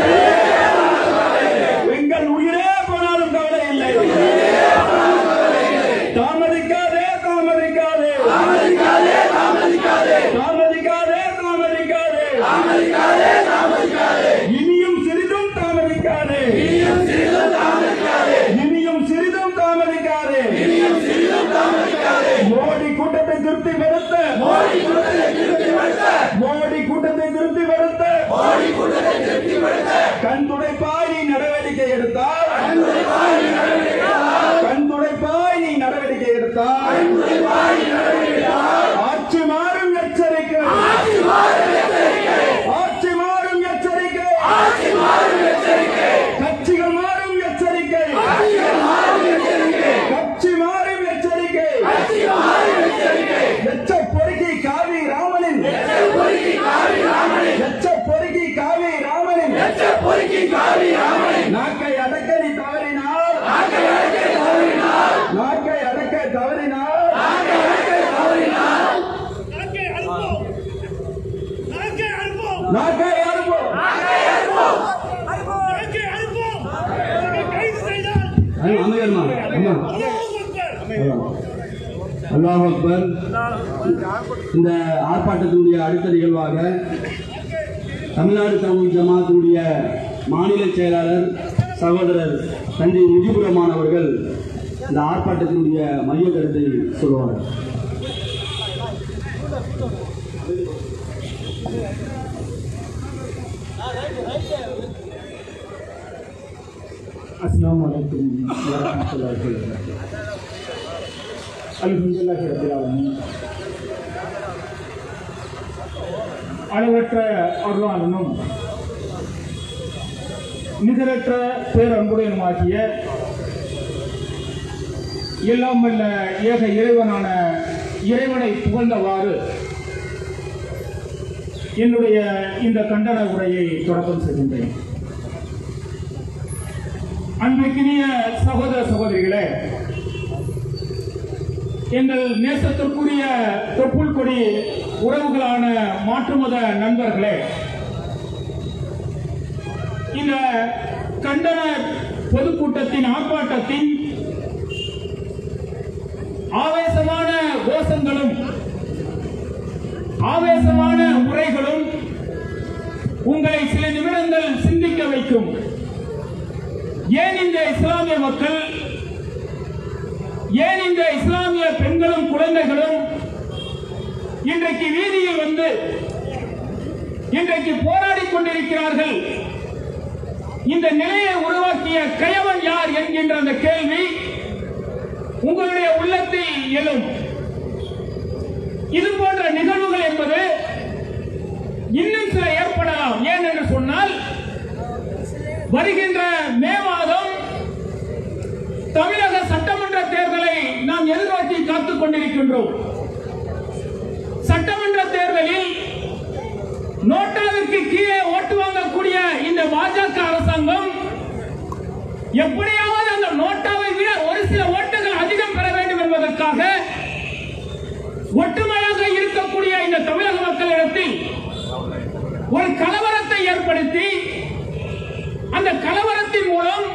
எங்கள் உயிரே போனாலும் கவலை இல்லை தாமதிக்காதே தாமதிக்காதே தாமதிக்காதே தாமதிக்காதே இனியும் சிறிதும் தாமதிக்காதே இனியும் சிறிதும் தாமதிக்காதே மோடி கூட்டத்தை திருப்தி படுத்த மோடி கூட்டத்தை திருப்தி படுத்த கண் துடைப்பாய் நீ நடவடிக்கை எடுத்தால் கண் துடைப்பாய் நீ நடவடிக்கை எடுத்தால் ஆட்சி மாறும் எச்சரிக்கை ஆட்சி மாறும் எச்சரிக்கை கட்சிகள் மாறும் எச்சரிக்கை கட்சி மாறும் எச்சரிக்கை எச்ச பொறுக்கி காவி ராமனின் எச்ச பொறுக்கி காவி ராமனின் நாக்கை அடக்க நீ தவறினால் நாக்கை அடக்க தவறினால் நாக்கை அறுப்போம் நாக்கை அறுப்போம் நாக்கை அறுப்போம் நாக்கை அறுப்போம் இவரை கைது செய்தால் அமைதியம்மா அம்மா அல்லாஹ் அக்பர் அல்லாஹ் அக்பர் இந்த ஆர்ப்பாட்டத்தினுடைய அடுத்த நிகழ்வாக தமிழ்நாடு தமிழ் ஜமாத்துடைய மாநில செயலாளர் சகோதரர் தஞ்சை முஜிபுரமான் அவர்கள் இந்த ஆர்ப்பாட்டத்தினுடைய மைய கருத்தை சொல்லுவார் السلام عليكم ورحمة الله وبركاته الحمد لله رب العالمين அளவற்ற அருளாளனும் நிகரற்ற பேரன்புடையனுமாகிய எல்லாம் வல்ல ஏக இறைவனான இறைவனை புகழ்ந்தவாறு என்னுடைய இந்த கண்டன உரையை தொடக்கம் செய்கின்றேன் அன்பிற்கினிய சகோதர சகோதரிகளே எங்கள் நேசத்திற்குரிய தொப்புள் கொடி உறவுகளான மாற்றுமத நண்பர்களே இந்த கண்டன பொதுக்கூட்டத்தின் ஆர்ப்பாட்டத்தின் ஆவேசமான கோஷங்களும் ஆவேசமான உரைகளும் உங்களை சில நிமிடங்கள் சிந்திக்க வைக்கும் ஏன் இந்த இஸ்லாமிய மக்கள் ஏன் இந்த இஸ்லாமிய பெண்களும் குழந்தைகளும் இன்றைக்கு வீதியில் வந்து இன்றைக்கு போராடி கொண்டிருக்கிறார்கள் இந்த நிலையை உருவாக்கிய கயவன் யார் என்கின்ற அந்த கேள்வி உங்களுடைய உள்ளத்தில் எழும் இது போன்ற நிகழ்வுகள் என்பது இன்னும் சில ஏற்படலாம் ஏன் என்று சொன்னால் வருகின்ற மே மாதம் தமிழக சட்டமன்ற தேர்தலை நாம் எதிர்நோக்கி காத்துக் கொண்டிருக்கின்றோம் சட்டமன்ற தேர்தலில் நோட்டாவிற்கு கீழே ஓட்டு வாங்கக்கூடிய இந்த பாஜக அரசாங்கம் எப்படியாவது அந்த நோட்டாவை விட ஒரு சில ஓட்டுகள் அதிகம் பெற வேண்டும் என்பதற்காக ஒற்றுமையாக இருக்கக்கூடிய இந்த தமிழக மக்களிடத்தில் ஒரு கலவரத்தை ஏற்படுத்தி அந்த கலவரத்தின் மூலம்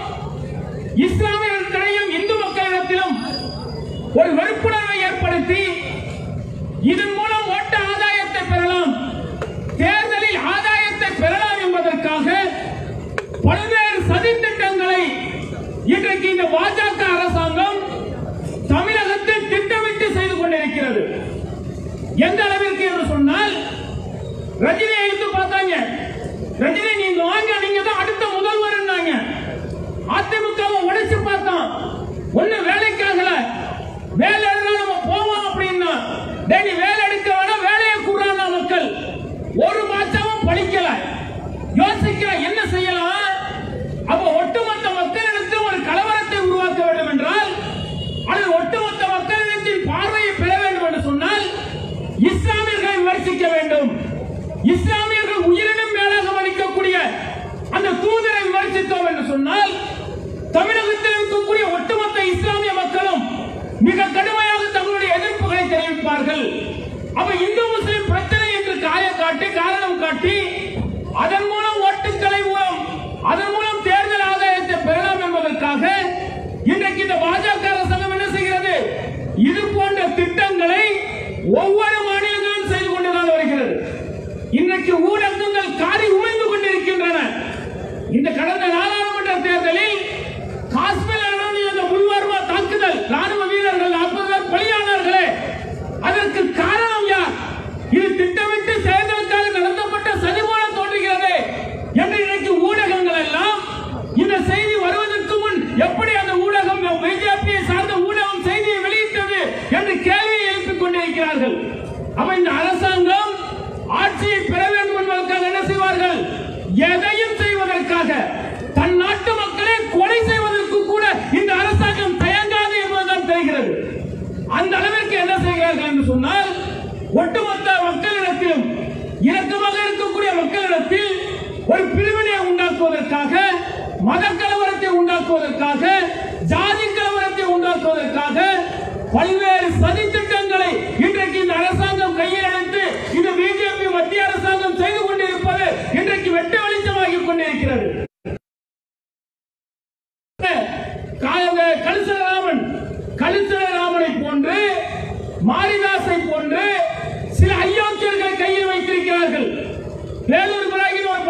இஸ்லாமியர்களிடையும் இந்து மக்களிடத்திலும் ஒரு வெறுப்புணர்வை ஏற்படுத்தி இதன் மூலம் ஓட்ட ஆதாயத்தை பெறலாம் தேர்தலில் ஆதாயத்தை பெறலாம் என்பதற்காக பல்வேறு சதித்திட்டங்களை இன்றைக்கு இந்த பாஜக அரசாங்கம் தமிழகத்தில் திட்டமிட்டு செய்து கொண்டிருக்கிறது எந்த அளவிற்கு என்று சொன்னால் ரஜினியை இழுத்து பார்த்தாங்க ரஜினி நீங்க வாங்க நீங்க தான் அடுத்த முதல்வர்னாங்க அதிமுகவை உடைச்சு பார்த்தோம் ஒண்ணு வேலைக்காகல வேலை எடுத்தா நம்ம போவோம் அப்படின்னா டேய் நீ வேலை எடுக்க வேணாம் வேலையை கூறானா மக்கள் ஒரு மாசமும் படிக்கல யோசிக்கிற என்ன செய்யலாம் அப்ப ஒட்டுமொத்த மக்களிடத்தில் ஒரு கலவரத்தை உருவாக்க வேண்டும் என்றால் அல்லது ஒட்டுமொத்த மக்களிடத்தின் பார்வையை பெற வேண்டும் என்று சொன்னால் இஸ்லாமியர்களை விமர்சிக்க வேண்டும் இஸ்லாமியர்கள் உயிரினும் மேலாக மதிக்கக்கூடிய அந்த தூதரை விமர்சித்தோம் என்று சொன்னால் தமிழகத்தில் இருக்கக்கூடிய ஒட்டுமொத்த இஸ்லாமிய மக்களும் மிக கடுமையாக தங்களுடைய எதிர்ப்புகளை தெரிவிப்பார்கள் அப்ப இந்து முஸ்லிம் பிரச்சனை என்று காய காட்டி காரணம் காட்டி அதன் மூலம் ஓட்டுக்களை மூலம் அதன் மூலம் தேர்தல் ஆதாயத்தை பெறலாம் என்பதற்காக இன்றைக்கு இந்த பாஜக அரசாங்கம் என்ன செய்கிறது இது போன்ற திட்டங்களை ஒவ்வொரு மாநிலங்களும் செய்து கொண்டுதான் வருகிறது இன்றைக்கு ஊடகங்கள் காரி உமிழ்ந்து கொண்டிருக்கின்றன இந்த கடந்த நாடாளுமன்ற தேர்தலில் காஷ்மீர் நடந்த இந்த உள்வர்ம தாக்குதல் ராணுவ வீரர்கள் நாற்பது பேர் பலியானார்களே அதற்கு காரணம் யார் இது திட்டமிட்டு தேர்தலுக்காக நடத்தப்பட்ட சதி போல தோன்றுகிறது என்று இன்றைக்கு ஊடகங்கள் எல்லாம் இந்த செய்தி வருவதற்கு முன் எப்படி அந்த ஊடகம் பிஜேபியை சார்ந்த ஊடகம் செய்தியை வெளியிட்டது என்று கேள்வியை எழுப்பிக் கொண்டிருக்கிறார்கள் அப்ப இந்த அரசாங்கம் ஆட்சியை பெற வேண்டும் என்பதற்காக என்ன செய்வார்கள் எதையும் செய்வதற்காக தன் நாட்டு மக்களை கொலை செய்வதற்கு கூட இந்த அரசாங்கம் தயங்காது என்பதுதான் தெரிகிறது அந்த அளவிற்கு என்ன செய்கிறார்கள் என்று சொன்னால் ஒட்டுமொத்த மக்களிடத்திலும் இணக்கமாக இருக்கக்கூடிய மக்களிடத்தில் ஒரு பிரிவினை உண்டாக்குவதற்காக மத கலவரத்தை உண்டாக்குவதற்காக ஜாதி கலவரத்தை உண்டாக்குவதற்காக பல்வேறு சதி திட்டங்களை இன்றைக்கு இந்த அரசாங்கம் கையில் எடுத்து இந்த பிஜேபி மத்திய அரசாங்கம் செய்து கொண்டிருப்பது இன்றைக்கு வெட்ட வெளிச்சமாகி கொண்டிருக்கிறது கலிசலராமன் கலிசலராமனை போன்று மாரிதாசை போன்று சில அயோக்கியர்கள் கையில் வைத்திருக்கிறார்கள் வேலூர் பிராகின் ஒரு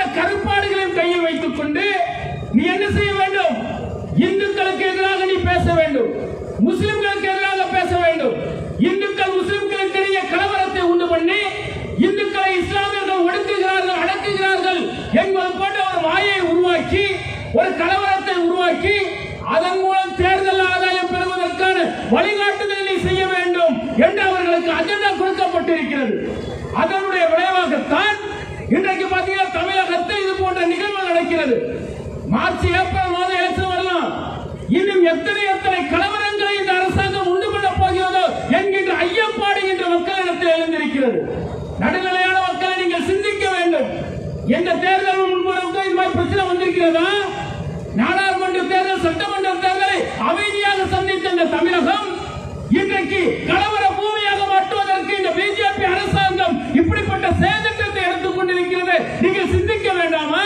கருப்பாடுகளையும் கையில் வைத்துக் கொண்டு நீ என்ன செய்ய வேண்டும் இந்துக்களுக்கு எதிராக நீ பேச வேண்டும் முஸ்லிம்களுக்கு எதிராக பேச வேண்டும் இந்துக்கள் முஸ்லிம்களுக்கு இடையே கலவரத்தை உண்டு பண்ணி இந்துக்களை இஸ்லாமியர்கள் ஒடுக்குகிறார்கள் அடக்குகிறார்கள் என்பது போன்ற ஒரு மாயை உருவாக்கி ஒரு கலவரத்தை உருவாக்கி அதன் மூலம் தேர்தல் ஆதாயம் பெறுவதற்கான வழிகாட்டுதலை செய்ய வேண்டும் என்று அவர்களுக்கு அஜெண்டா கொடுக்கப்பட்டிருக்கிறது அதனுடைய விளைவாகத்தான் இன்றைக்கு பார்த்தீங்கன்னா தமிழகத்தில் இது போன்ற நிகழ்வு நடக்கிறது மார்ச் ஏப்ரல் மாதம் எலெக்ஷன் வரலாம் இன்னும் எத்தனை எத்தனை கலவரங்களை இந்த அரசாங்கம் உண்டு பண்ண போகிறதோ என்கின்ற ஐயப்பாடு இன்று மக்களிடத்தில் எழுந்திருக்கிறது நடுநிலையான மக்களை நீங்கள் சிந்திக்க வேண்டும் எந்த தேர்தல் முன்பு இது மாதிரி பிரச்சனை வந்திருக்கிறதா நாடாளுமன்ற தேர்தல் சட்டமன்ற தேர்தலை அமைதியாக சந்தித்த இந்த தமிழகம் இன்றைக்கு கலவர பூமியாக மாற்றுவதற்கு இந்த பிஜேபி அரசாங்கம் இப்படிப்பட்ட சேதத்தை எடுத்துக் கொண்டிருக்கிறது நீங்கள் சிந்திக்க வேண்டாமா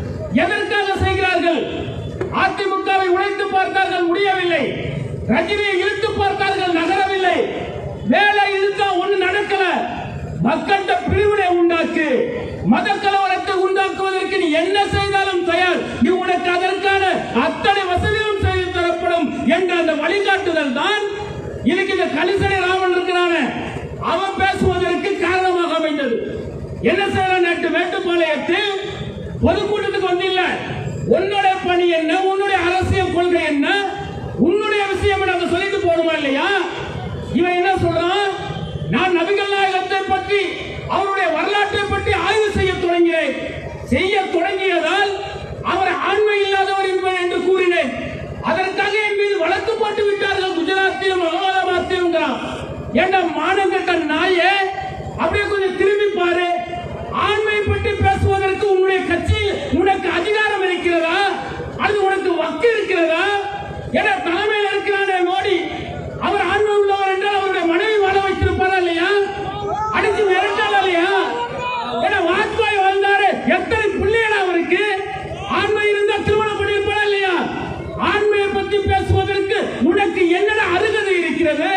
எதற்காக செய்கிறார்கள் அதிமுகவை உடைத்து பார்த்தார்கள் முடியவில்லை ரஜினியை இழுத்து பார்த்தார்கள் நகரவில்லை வேலை இழுத்தா ஒண்ணு நடக்கல மக்கள்கிட்ட பிரிவினை உண்டாக்கு மத கலவரத்தை உண்டாக்குவதற்கு நீ என்ன செய்தாலும் தயார் நீ உனக்கு அதற்கான அத்தனை வசதிகளும் செய்து தரப்படும் என்ற அந்த வழிகாட்டுதல் தான் இன்னைக்கு இந்த கலிசனை ராமன் இருக்கிறானே அவன் பேசுவதற்கு காரணமாக அமைந்தது என்ன செய்யலாம் நேற்று மேட்டுப்பாளையத்தில் பொதுக்கூட்டத்துக்கு வந்தில்ல உன்னுடைய பணி என்ன உன்னுடைய அரசியல் கொள்கை என்ன உன்னுடைய விஷயம் என்ன அதை சொல்லிட்டு போடுமா இல்லையா இவன் என்ன சொல்றான் நான் நபிகள் நாயகத்தை பற்றி அவருடைய வரலாற்றை பற்றி ஆய்வு செய்ய தொடங்கினேன் செய்ய தொடங்கியதால் அவர் ஆண்மை இல்லாதவர் என்பவர் என்று கூறினேன் அதற்காக என் மீது வழக்கு போட்டு விட்டார்கள் குஜராத்திலும் அகமதாபாத்திலும் ஏண்டா மானங்கட்ட நாயே அப்படியே கொஞ்சம் திரும்பி பாரு ஆண்மை பற்றி பேசுவதற்கு உன்னுடைய கட்சியில் உனக்கு அதிகாரம் இருக்கிறதா அது உனக்கு வக்கு இருக்கிறதா என தலைமையில் இருக்கிறானே மோடி அவர் ஆண்மை உள்ளவர் என்றால் அவருடைய மனைவி வாழ வைத்திருப்பாரா இல்லையா அடிச்சு மிரட்டாளா இல்லையா ஏன்னா வாஜ்பாய் வாழ்ந்தாரு எத்தனை பிள்ளைகள் அவருக்கு ஆண்மை இருந்தா திருமணம் பண்ணியிருப்பாரா இல்லையா ஆண்மையை பற்றி பேசுவதற்கு உனக்கு என்னென்ன அருகதை இருக்கிறது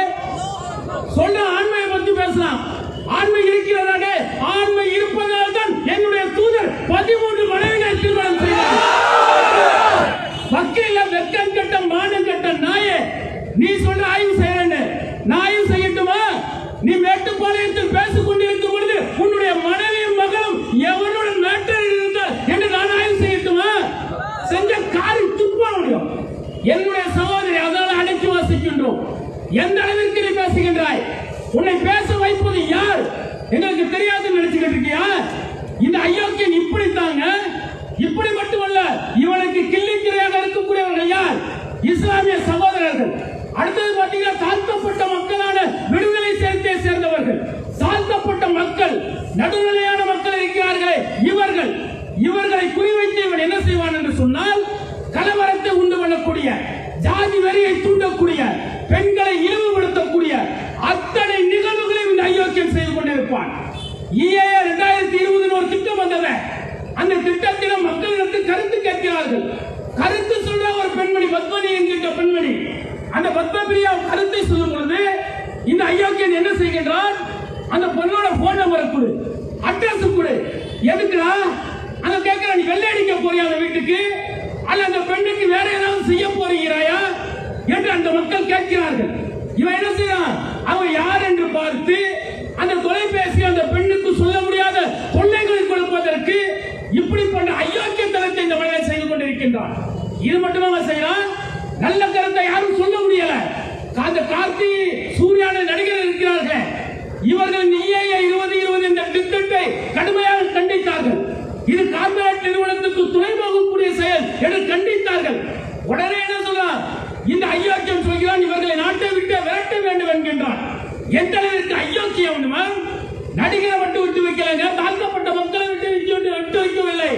சொல்ற ஆண்மையை பத்தி பேசலாம் ஆண்மை இருக்கிறதா ஆண்மை இருப்பதால் தான் என்னுடைய தூதர் பதிமூன்று மனைவிகளை திருமணம் செய்தார் வக்கீல வெக்கம் கட்ட மானம் கட்ட நாயே நீ சொல்ற ஆய்வு செய்யறேன்னு நான் ஆய்வு செய்யட்டுமா நீ மேட்டுப்பாளையத்தில் பேசிக் கொண்டிருக்கும் பொழுது உன்னுடைய மனைவியும் மகளும் எவனுடன் மேட்டரில் இருந்தால் என்று நான் ஆய்வு செய்யட்டுமா செஞ்ச காரி துப்ப முடியும் என்னுடைய சகோதரி அதனால அடைத்து வாசிக்கின்றோம் எந்த அளவிற்கு நீ பேசுகின்றாய் உன்னை பேச வைப்பது யார் எங்களுக்கு தெரியாதுன்னு நினைச்சுக்கிட்டு இருக்கியா இந்த அயோக்கியன் இப்படித்தாங்க இப்படி மட்டுமல்ல இவனுக்கு கிள்ளிக்கிரையாக இருக்கக்கூடியவர்கள் யார் இஸ்லாமிய சகோதரர்கள் அடுத்தது பாத்தீங்கன்னா தாழ்த்தப்பட்ட மக்களான விடுதலை சேர்த்தே சேர்ந்தவர்கள் தாழ்த்தப்பட்ட மக்கள் நடுநிலையான மக்கள் இருக்கிறார்களே இவர்கள் இவர்களை குறிவைத்து இவன் என்ன செய்வான் என்று சொன்னால் கலவரத்தை உண்டு பண்ணக்கூடிய ஜாதி வெறியை தூண்டக்கூடிய பெண்களை இழிவுபடுத்தக்கூடிய அத்தனை நிகழ்வுகளையும் இந்த அயோக்கியம் செய்து கொண்டிருப்பான் இஏ இரண்டாயிரத்தி இருபதுல ஒரு திட்டம் வந்தது அந்த திட்டத்திலும் மக்களிடத்தில் கருத்து கேட்கிறார்கள் கருத்து சொல்ற ஒரு பெண்மணி பத்மனி என்கின்ற பெண்மணி அந்த பத்மபிரியா கருத்தை சொல்லும் பொழுது இந்த அயோக்கியன் என்ன செய்கின்றான் அந்த பொண்ணோட போன் நம்பரை கொடு அட்ரஸ் கொடு எதுக்குடா அந்த கேட்கிற நீ வெள்ளை அடிக்க போறியா அந்த வீட்டுக்கு அல்ல அந்த பெண்ணுக்கு வேற ஏதாவது செய்ய போறீங்கிறாயா என்று அந்த மக்கள் கேட்கிறார்கள் இவன் என்ன செய்யறான் அவன் யார் என்று பார்த்து அந்த தொலைபேசி அந்த பெண்ணுக்கு சொல்ல முடியாத தொல்லைகளை கொடுப்பதற்கு இப்படிப்பட்ட அயோக்கியத்தனத்தை இந்த மனிதன் செய்து கொண்டிருக்கின்றான் இது மட்டும் அவன் செய்யறான் நல்ல கருத்தை யாரும் சொல்ல முடியல அந்த கார்த்தி சூர்யான நடிகர் இருக்கிறார்கள் இவர்கள் நீயே இருபது இருபது என்ற திட்டத்தை கடுமையாக கண்டித்தார்கள் இது கார்பரேட் நிறுவனத்துக்கு துணை போகக்கூடிய செயல் என்று கண்டித்தார்கள் உடனே என்ன சொல்றான் இந்த அயோக்கியம் சொல்கிறான் இவர்களை நாட்டை விட்டு விரட்ட வேண்டும் என்கின்றான் எந்த அளவிற்கு அயோக்கியம் வேண்டுமா? நடிகரை மட்டும் விட்டு வைக்கலங்க தாழ்த்தப்பட்ட மக்களை விட்டு விட்டு விட்டு விட்டு வைக்கவில்லை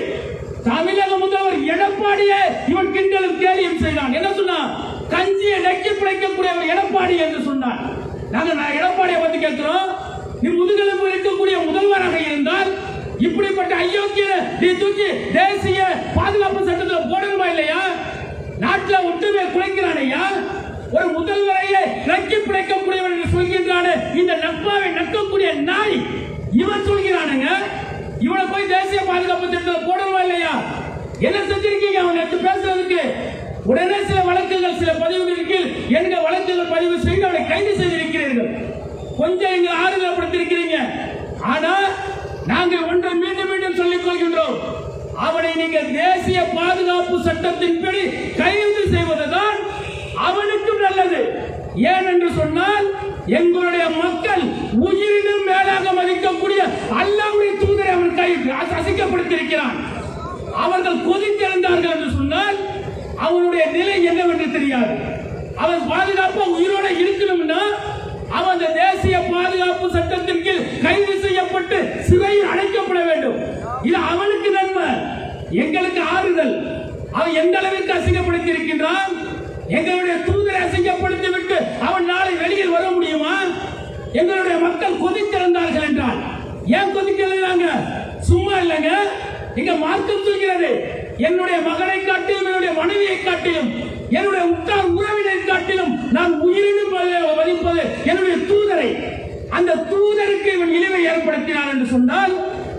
தமிழக முதல்வர் எடப்பாடியே இவன் கிண்டலும் கேலியும் செய்தான் என்ன சொன்னான் கஞ்சியை நக்கி பிழைக்கக்கூடியவர் எடப்பாடி என்று சொன்னான் நாங்க நான் எடப்பாடியை பத்தி கேட்கிறோம் நீ முதுகெலும்பு இருக்கக்கூடிய முதல்வராக இருந்தால் இப்படிப்பட்ட ஐயோக்கிய நீ தூக்கி தேசிய பாதுகாப்பு சட்டத்தில் போடணுமா இல்லையா நாட்டுல ஒற்றுமை குலைக்கிறானையா ஒரு முதல்வரையே நக்கி பிழைக்கக்கூடியவன் என்று சொல்கின்றானே இந்த நட்பாவை நக்கக்கூடிய நாய் இவன் சொல்கிறானுங்க இவனை போய் தேசிய பாதுகாப்பு திட்டத்தில் போடணுமா இல்லையா என்ன செஞ்சிருக்கீங்க அவன் நேற்று பேசுறதுக்கு உடனே சில வழக்குகள் சில பதிவுகளின் கீழ் எங்க வழக்குகள் பதிவு செய்து அவனை கைது செய்திருக்கிறீர்கள் கொஞ்சம் எங்க ஆறுதல்படுத்திருக்கிறீங்க ஆனா நாங்கள் ஒன்றை மீண்டும் மீண்டும் சொல்லிக் கொள்கின்றோம் அவனை நீங்கள் தேசிய பாதுகாப்பு சட்டத்தின்படி கைது செய்வதுதான் அவனுக்கும் நல்லது ஏன் என்று சொன்னால் எங்களுடைய மக்கள் உயிரினும் மேலாக மதிக்கக்கூடிய அல்லாவுடைய தூதரை அவன் கை அசிக்கப்படுத்தியிருக்கிறான் அவர்கள் கொதித்திருந்தார்கள் என்று சொன்னால் அவனுடைய நிலை என்னவென்று தெரியாது அவன் பாதுகாப்பா உயிரோட இருக்கணும்னா அவன் அந்த தேசிய பாதுகாப்பு சட்டத்தின் கீழ் கைது செய்யப்பட்டு சிறையில் அடைக்கப்பட வேண்டும் இது அவனுக்கு நன்மை எங்களுக்கு ஆறுதல் அவன் எந்த அளவிற்கு அசிங்கப்படுத்தி இருக்கின்றான் எங்களுடைய தூதரை அசிங்கப்படுத்தி விட்டு அவன் நாளை வெளியில் வர முடியுமா எங்களுடைய மக்கள் கொதித்திருந்தார்கள் என்றால் ஏன் கொதிக்கிறாங்க சும்மா இல்லைங்க இங்க மார்க்கம் சொல்கிறது என்னுடைய மகனை காட்டிலும் என்னுடைய மனைவியை காட்டிலும் என்னுடைய உற்றார் உறவினை காட்டிலும் நான் உயிரினும் மதிப்பது என்னுடைய தூதரை அந்த தூதருக்கு இவன் இழிவை ஏற்படுத்தினான் என்று சொன்னால்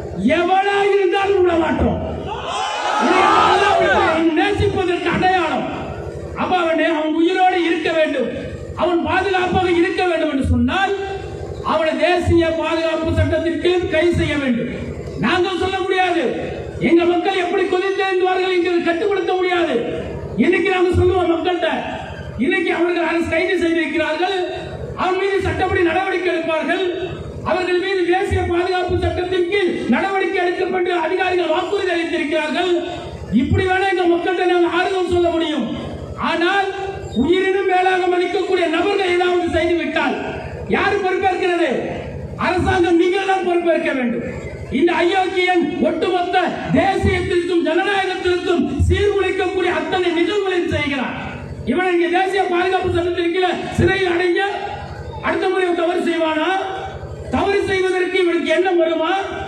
எவனா இருந்தாலும் விட மாட்டோம் இது அல்லாஹ் நேசிப்பதற்கு அடையாளம் அப்ப அவன் அவன் உயிரோடு இருக்க வேண்டும் அவன் பாதுகாப்பாக இருக்க வேண்டும் என்று சொன்னால் அவனை தேசிய பாதுகாப்பு சட்டத்தின் கீழ் கைது செய்ய வேண்டும் நாங்கள் சொல்ல முடியாது எங்க மக்கள் எப்படி கொதித்தெழுந்துவார்கள் இங்கு கட்டுப்படுத்த முடியாது இன்னைக்கு நாங்க சொல்லுவோம் மக்கள்கிட்ட இன்னைக்கு அவர்கள் அரசு கைது செய்திருக்கிறார்கள் அவன் மீது சட்டப்படி நடவடிக்கை எடுப்பார்கள் அவர்கள் மீது தேசிய பாதுகாப்பு சட்டத்தின் கீழ் நடவடிக்கை எடுக்கப்பட்டு அதிகாரிகள் வாக்குறுதி அளித்திருக்கிறார்கள் இப்படி வேணா எங்க மக்கள்கிட்ட நாங்கள் ஆறுதல் சொல்ல முடியும் ஆனால் உயிரினும் மேலாக மதிக்கக்கூடிய நபர்கள் ஏதாவது செய்து விட்டால் யார் பொறுப்பேற்கிறது அரசாங்கம் நீங்கள் தான் பொறுப்பேற்க வேண்டும் இந்த அயோக்கியன் ஒட்டுமொத்த தேசியத்திற்கும் ஜனநாயகத்திற்கும் சீர்குலைக்கக்கூடிய அத்தனை நிகழ்வுகளையும் செய்கிறார் இவன் இங்கே தேசிய பாதுகாப்பு சட்டத்தின் கீழே சிறையில் அடைஞ்ச அடுத்த முறை இவன் தவறு செய்வானா தவறு செய்வதற்கு இவனுக்கு எண்ணம் வருமா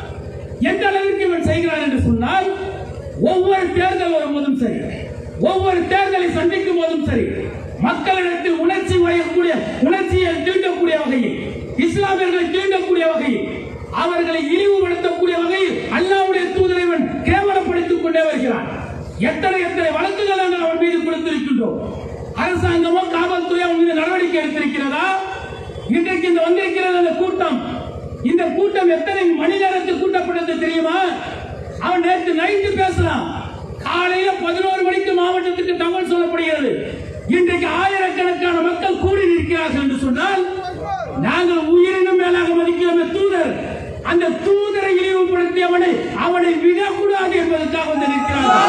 எந்த அளவிற்கு இவன் செய்கிறான் என்று சொன்னால் ஒவ்வொரு தேர்தல் வரும்போதும் சரி ஒவ்வொரு தேர்தலை சந்திக்கும் போதும் சரி மக்களிடத்தில் உணர்ச்சி வரையக்கூடிய உணர்ச்சியை தீண்டக்கூடிய வகையில் இஸ்லாமியர்களை தீண்டக்கூடிய வகையில் அவர்களை இழிவுபடுத்தக்கூடிய வகையில் அல்லாவுடைய தூதரை இவன் கேவலப்படுத்திக் கொண்டே வருகிறான் எத்தனை எத்தனை வழக்குகள் நாங்கள் அவன் மீது கொடுத்திருக்கின்றோம் அரசாங்கமோ காவல்துறை அவன் மீது நடவடிக்கை எடுத்திருக்கிறதா இன்றைக்கு இந்த வந்திருக்கிறது அந்த கூட்டம் இந்த கூட்டம் எத்தனை மணி நேரத்தில் கூட்டப்பட்டது தெரியுமா அவன் நேற்று நைட்டு பேசலாம் காலையில பதினோரு மணிக்கு மாவட்டத்துக்கு தகவல் சொல்லப்படுகிறது இன்றைக்கு ஆயிரக்கணக்கான மக்கள் கூடி நிற்கிறார்கள் என்று சொன்னால் நாங்கள் உயிரினும் மேலாக மதிக்கிறோம் தூதர் அந்த தூதரை இழிவுபடுத்தியவனை அவனை விடக்கூடாது என்பதற்காக வந்து நிற்கிறார்கள்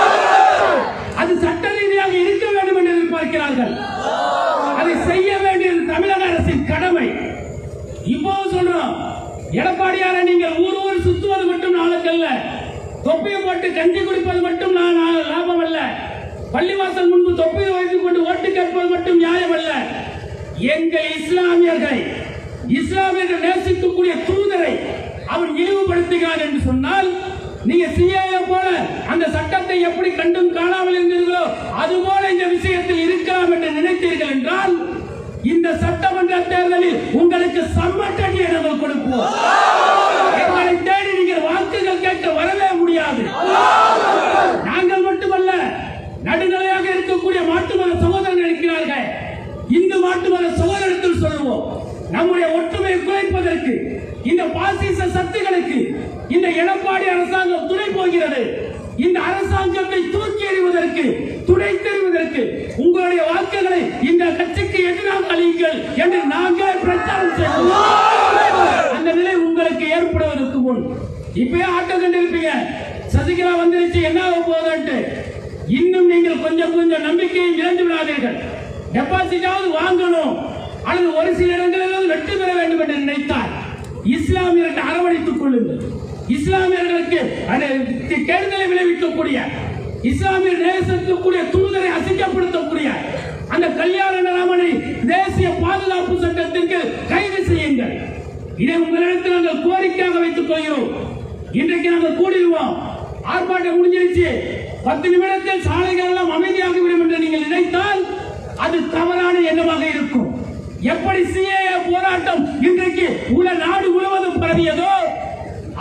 அது சட்ட ரீதியாக இருக்க வேண்டும் என்று எதிர்பார்க்கிறார்கள் அதை செய்ய வேண்டியது தமிழக அரசின் கடமை இப்போ சொல்றோம் எடப்பாடியார நீங்கள் ஊர் ஊர் சுத்துவது மட்டும் நாளுக்கல்ல தொப்பியை போட்டு கஞ்சி குடிப்பது மட்டும் நான் நான் லாபம் அல்ல பள்ளிவாசல் முன்பு தொப்பியை வைத்துக் கொண்டு ஓட்டு கேட்பது மட்டும் நியாயம் அல்ல எங்கள் இஸ்லாமியர்கள் இஸ்லாமியர்கள் நேசிக்கக்கூடிய தூதரை அவன் இழிவுபடுத்துகிறான் என்று சொன்னால் நீங்க சிஏஏ போல அந்த சட்டத்தை எப்படி கண்டும் காணாமல் இருந்தீர்களோ அதுபோல இந்த விஷயத்தில் இருக்கலாம் என்று நினைத்தீர்கள் என்றால் இந்த சட்டமன்ற தேர்தலில் உங்களுக்கு சம்மட்டடியை நாங்கள் கொடுப்போம் எங்களை தேடி நீங்கள் வாக்குகள் கேட்க வரவே முடியாது நாங்கள் மட்டுமல்ல நடுநிலையாக இருக்கக்கூடிய மாட்டு மத சகோதரர்கள் இருக்கிறார்கள் இந்து மாட்டு மத சகோதரத்தில் சொல்லுவோம் நம்முடைய ஒற்றுமையை குறைப்பதற்கு இந்த பாசிச சக்திகளுக்கு இந்த எடப்பாடி அரசாங்கம் துணை போகிறது இந்த அரசாங்கத்தை தூக்கி எறிவதற்கு துணை தெரிவதற்கு உங்களுடைய வாக்குகளை இந்த கட்சிக்கு எதிராக அளியுங்கள் என்று நாங்கள் பிரச்சாரம் செய்வோம் அந்த நிலை உங்களுக்கு ஏற்படுவதற்கு முன் இப்பயே ஆட்டம் கண்டிருப்பீங்க சசிகலா வந்துருச்சு என்ன ஆக போகுதுன்ட்டு இன்னும் நீங்கள் கொஞ்சம் கொஞ்சம் நம்பிக்கையை இழந்து விடாதீர்கள் டெபாசிட்டாவது வாங்கணும் அல்லது ஒரு சில இடங்களில் வெற்றி பெற வேண்டும் என்று நினைத்தால் இஸ்லாமியர்களை அரவணைத்துக் கொள்ளுங்கள் இஸ்லாமியர்களுக்கு அந்த கெடுதலை விளைவிக்கக்கூடிய இஸ்லாமியர் நேசிக்கக்கூடிய தூதரை அசிங்கப்படுத்தக்கூடிய அந்த கல்யாண ராமனை தேசிய பாதுகாப்பு சட்டத்திற்கு கைது செய்யுங்கள் இதை உங்களிடத்தில் நாங்கள் கோரிக்கையாக வைத்துக் கொள்கிறோம் இன்றைக்கு நாங்கள் கூடிடுவோம் ஆர்ப்பாட்டம் முடிஞ்சிருச்சு பத்து நிமிடத்தில் சாலைகள் எல்லாம் அமைதியாகிவிடும் என்று நீங்கள் நினைத்தால் அது தவறான எண்ணமாக இருக்கும் எப்படி சிஏஏ போராட்டம் இன்றைக்கு உள்ள நாடு முழுவதும் பரவியதோ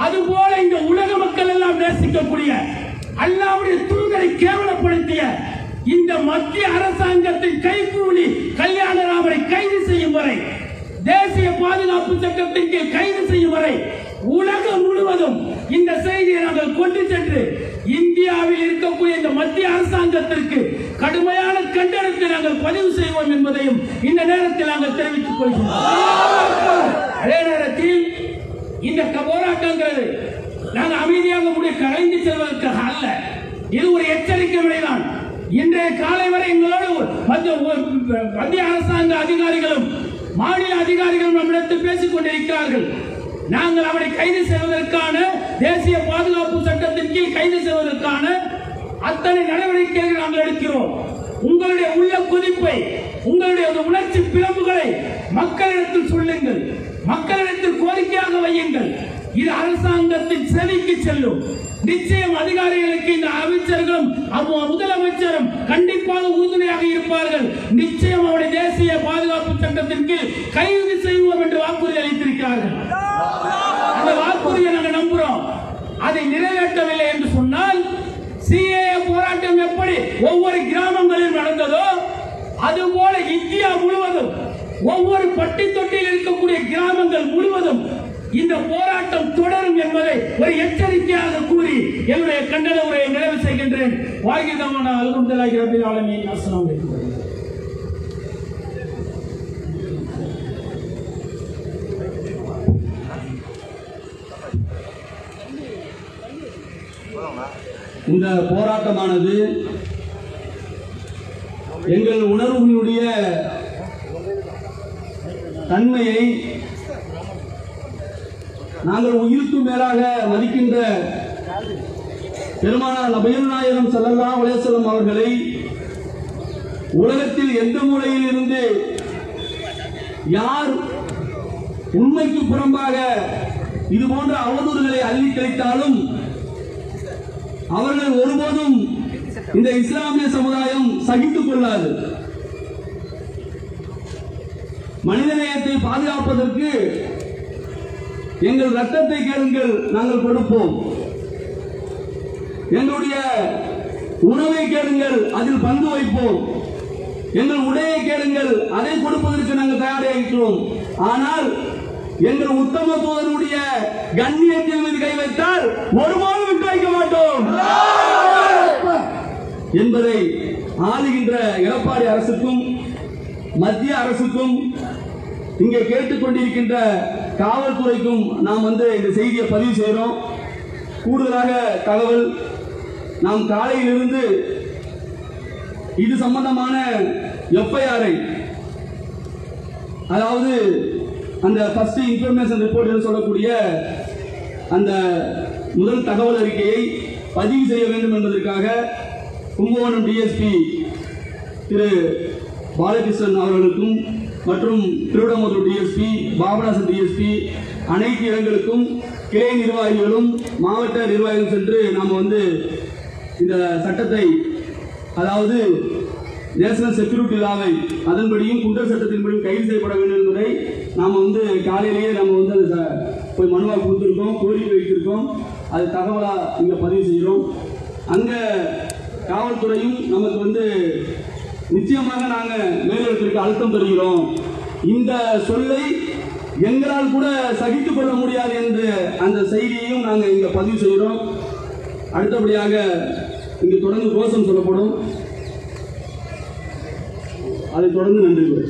அதுபோல இந்த உலக மக்கள் எல்லாம் நேசிக்கக்கூடிய அல்லாவுடைய தூதரை கேவலப்படுத்திய இந்த மத்திய அரசாங்கத்தின் கைகூலி கல்யாணராமரை கைது செய்யும் வரை தேசிய பாதுகாப்பு சட்டத்தின் கீழ் கைது செய்யும் வரை உலகம் முழுவதும் இந்த செய்தியை நாங்கள் கொண்டு சென்று இந்தியாவில் இருக்கக்கூடிய இந்த மத்திய அரசாங்கத்திற்கு கடுமையான கண்டனத்தை நாங்கள் பதிவு செய்வோம் என்பதையும் இந்த நேரத்தில் நாங்கள் தெரிவித்துக் கொள்கிறோம் அதே நேரத்தில் இந்த க- போராட்டங்கள் நாங்கள் அமைதியாக முடிய கலைந்து செல்வதற்காக அல்ல இது ஒரு எச்சரிக்கை விடைதான் இன்றைய காலை வரை எங்களோடு மத்திய மத்திய அரசாங்க அதிகாரிகளும் மாநில அதிகாரிகளும் நம்மிடத்தில் பேசிக் கொண்டிருக்கிறார்கள் நாங்கள் அவரை கைது செய்வதற்கான தேசிய பாதுகாப்பு சட்டத்தின் கீழ் கைது செய்வதற்கான அத்தனை நடவடிக்கைகளை நாங்கள் எடுக்கிறோம் உங்களுடைய உள்ள கொதிப்பை உங்களுடைய அந்த உணர்ச்சி பிளம்புகளை மக்களிடத்தில் சொல்லுங்கள் மக்களிடத்தில் கோரிக்கையாக வையுங்கள் இது அரசாங்கத்தின் செவிக்கு செல்லும் நிச்சயம் அதிகாரிகளுக்கு இந்த அமைச்சர்களும் அம்மு- முதலமைச்சரும் கண்டிப்பாக உறுதுணையாக இருப்பார்கள் நிச்சயம் அவருடைய தேசிய பாதுகாப்பு சட்டத்தின் கீழ் கைது செய்வோம் என்று வாக்குறுதி அளித்திருக்கிறார்கள் அந்த வாக்குறுதியை நாங்கள் நம்புறோம் அதை நிறைவேற்றவில்லை என்று சொன்னால் சிஏஏ போராட்டம் எப்படி ஒவ்வொரு கிராமங்களில் நடந்ததோ அதுபோல இந்தியா முழுவதும் ஒவ்வொரு பட்டி தொட்டியில் இருக்கக்கூடிய கிராமங்கள் முழுவதும் இந்த போராட்டம் தொடரும் என்பதை ஒரு எச்சரிக்கையாக கூறி என்னுடைய கண்டன உரையை நிறைவு செய்கின்றேன் வாகிதமான அல்ஹம்துலில்லாஹி ரபில் ஆலமீன் அஸ்ஸலாமு அலைக்கும் இந்த போராட்டமானது எங்கள் உணர்வுகளுடைய தன்மையை நாங்கள் உயிருக்கு மேலாக மதிக்கின்ற பெருமானார் நபிகள் நாயகம் ஸல்லல்லாஹு அலைஹி வஸல்லம் அவர்களை உலகத்தில் எந்த மூலையில் இருந்து யார் உண்மைக்கு புறம்பாக இது போன்ற அவதூறுகளை அள்ளி கழித்தாலும் அவர்கள் ஒருபோதும் இந்த இஸ்லாமிய சமுதாயம் சகித்துக் கொள்ளாது மனிதநேயத்தை பாதுகாப்பதற்கு எங்கள் ரத்தத்தை கேளுங்கள் நாங்கள் கொடுப்போம் எங்களுடைய உணவை கேளுங்கள் அதில் பங்கு வைப்போம் எங்கள் உடையை கேளுங்கள் அதை கொடுப்பதற்கு நாங்கள் தயாராக இருக்கிறோம் ஆனால் எங்கள் உத்தம தூதனுடைய கண்ணியத்தின் மீது கை வைத்தால் ஒருபோதும் விட்டு வைக்க மாட்டோம் என்பதை ஆளுகின்ற எடப்பாடி அரசுக்கும் மத்திய அரசுக்கும் இங்கே கேட்டுக்கொண்டிருக்கின்ற காவல்துறைக்கும் நாம் வந்து இந்த செய்தியை பதிவு செய்கிறோம் கூடுதலாக தகவல் நாம் காலையிலிருந்து இது சம்பந்தமான எஃப்ஐஆரை அதாவது அந்த ஃபர்ஸ்ட் இன்ஃபர்மேஷன் ரிப்போர்ட் என்று சொல்லக்கூடிய அந்த முதல் தகவல் அறிக்கையை பதிவு செய்ய வேண்டும் என்பதற்காக கும்பகோணம் டிஎஸ்பி திரு பாலகிருஷ்ணன் அவர்களுக்கும் மற்றும் திருவிடமதுர் டிஎஸ்பி பாபநாசன் டிஎஸ்பி அனைத்து இடங்களுக்கும் கிளை நிர்வாகிகளும் மாவட்ட நிர்வாகிகளும் சென்று நாம் வந்து இந்த சட்டத்தை அதாவது நேஷனல் செக்யூரிட்டி லாவை அதன்படியும் குண்டர் சட்டத்தின்படியும் கைது செய்யப்பட வேண்டும் என்பதை நாம் வந்து காலையிலேயே நம்ம வந்து அதை ச- போய் மனுவாக கொடுத்துருக்கோம் கோரிக்கை வைத்திருக்கோம் அது தகவலாக இங்கே பதிவு செய்கிறோம் அங்கே காவல்துறையும் நமக்கு வந்து நிச்சயமாக நாங்கள் மேலிடத்திற்கு அழுத்தம் தருகிறோம் இந்த சொல்லை எங்களால் கூட சகித்துக் கொள்ள முடியாது என்று அந்த செய்தியையும் நாங்கள் இங்கே பதிவு செய்கிறோம் அடுத்தபடியாக இங்கு தொடர்ந்து கோஷம் சொல்லப்படும் அதை தொடர்ந்து நன்றி கூறு.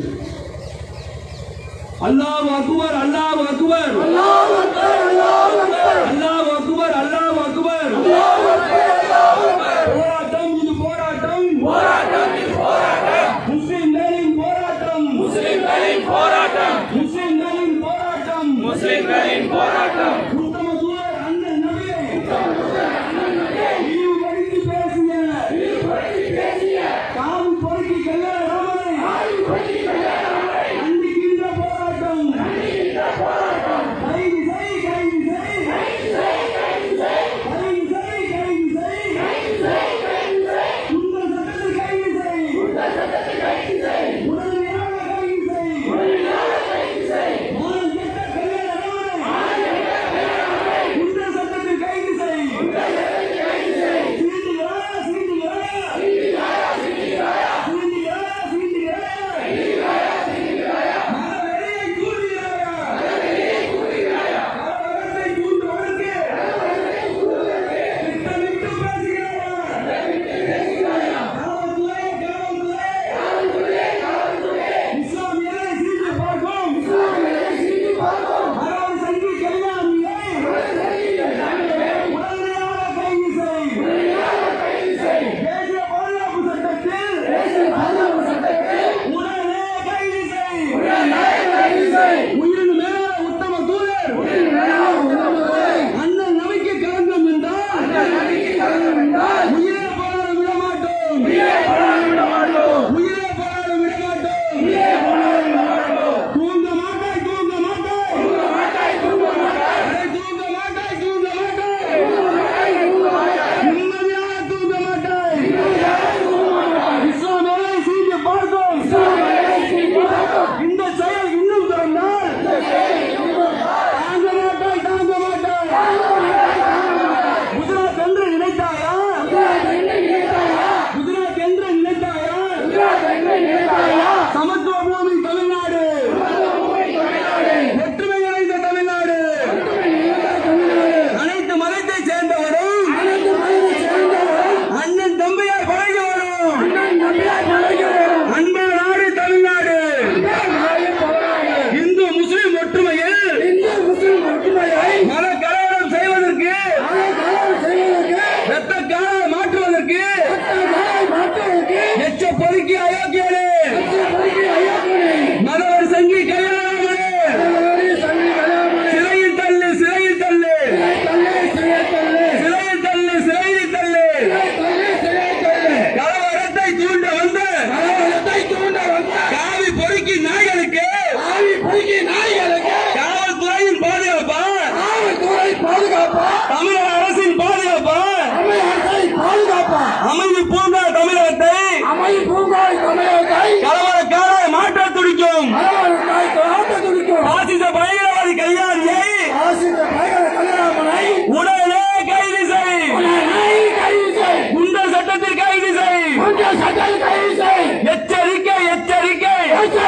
அல்லாஹ் அக்பர் அல்லாஹ் அக்பர் அல்லாஹ் அக்பர் அல்லாஹ் அக்பர் போராட்டம் இது போராட்டம் முஸ்லிம்களின் போராட்டம் முஸ்லிம்களின் போராட்டம் முஸ்லிம்களின் போராட்டம் உத்தம தூதர் அண்ணன் நபியை இழிவுபடுத்தி பேசிய காவி பொறுக்கி கல்யாண ராமனை கண்டிக்கின்ற போராட்டம் கைது செய் கைது செய்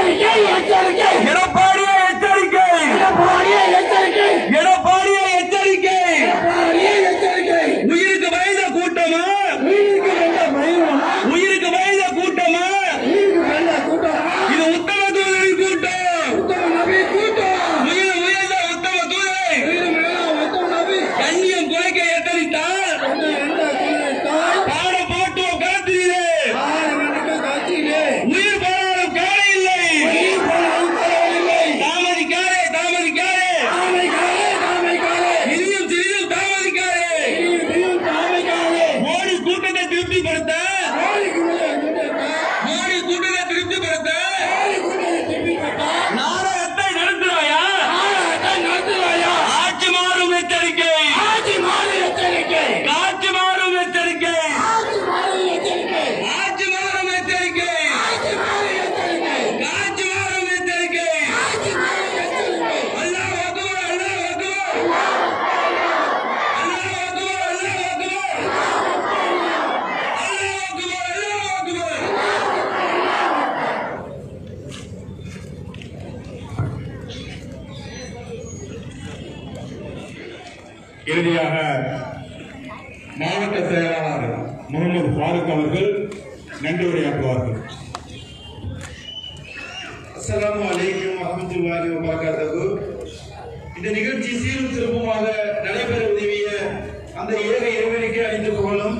எச்சரிக்கை எச்சரிக்கை எடப்பாடியே எச்சரிக்கை எடப்பாடியே எச்சரிக்கை எடப்பாடியே எச்சரிக்கை எடப்பாடியே எச்சரிக்கை உயிருக்கு பயந்த கூட்டமா உயிருக்கு வெள்ள பயிரும் உயிருக்கு பயந்த கூட்டமா உயிருக்கு வெள்ள கூட்டம் இது உத்தம தூதரின் கூட்டம் உத்தம நபி கூட்டம் உயிர் உயர்ந்த உத்தம தூதரை உயிர் மேல உத்தம நபி கண்ணியம் குறைக்க எத்தனித்தால் எந்த எந்த தாய் பாட போட்டோம் களத்திலே ஆரம்பிக்க காட்சியிலே உயிர் போனாலும் கவலை இல்லை உயிர் போனாலும் பரவாயில்லை தாமதிக்காரே தாமதிக்காரே தாமைக்காரே தாமைக்காரே இனியும் சிறிதும் தாமதிக்காரே நீயும் நீயும் தாமைக்காரே மோடி கூட்டத்தை திருப்திப்படுத்த நாளைக்கு உள்ள கூட்டத்தை மோடி கூட்டத்தை திருப்திப்படுத்த நாளைக்கு உள்ள திருப்பி கட்டா நாடகத்தை நடத்துவாயா ஆராய்ச்சி நடத்துவாயா ஆட்சி மாறும் எச்சரிக்கை ஆட்சி மாறி எச்சரிக்கை காட்சி மாறும் எச்சரிக்கை ஆட்சி மாறி எச்சரிக்கை ஆட்சி மாறும் எச்சரிக்கை ஆட்சி மாறி எச்சரிக்கை காட்சி மாறும் எச்சரிக்கை ஆட்சி மாறி எச்சரிக்கை அல்லாஹ் அக்பர் அல்லாஹ் அக்பர் அல்லாஹ் அக்பர் அல்லாஹ் அக்பர் அல்லாஹ் அக்பர் அல்லாஹ் அக்பர் இறுதியாக மாவட்ட செயலாளர் முகமது ஃபாரூக் அவர்கள் நன்றி உரையாற்றுவார்கள் அஸ்ஸலாமு அலைக்கும் வரஹ்மத்துல்லாஹி வபரகாத்துஹு இந்த நிகழ்ச்சி சீரும் திரும்பமாக நடைபெற உதவிய அந்த ஏக இறைவனுக்கு அணிந்து புகழும்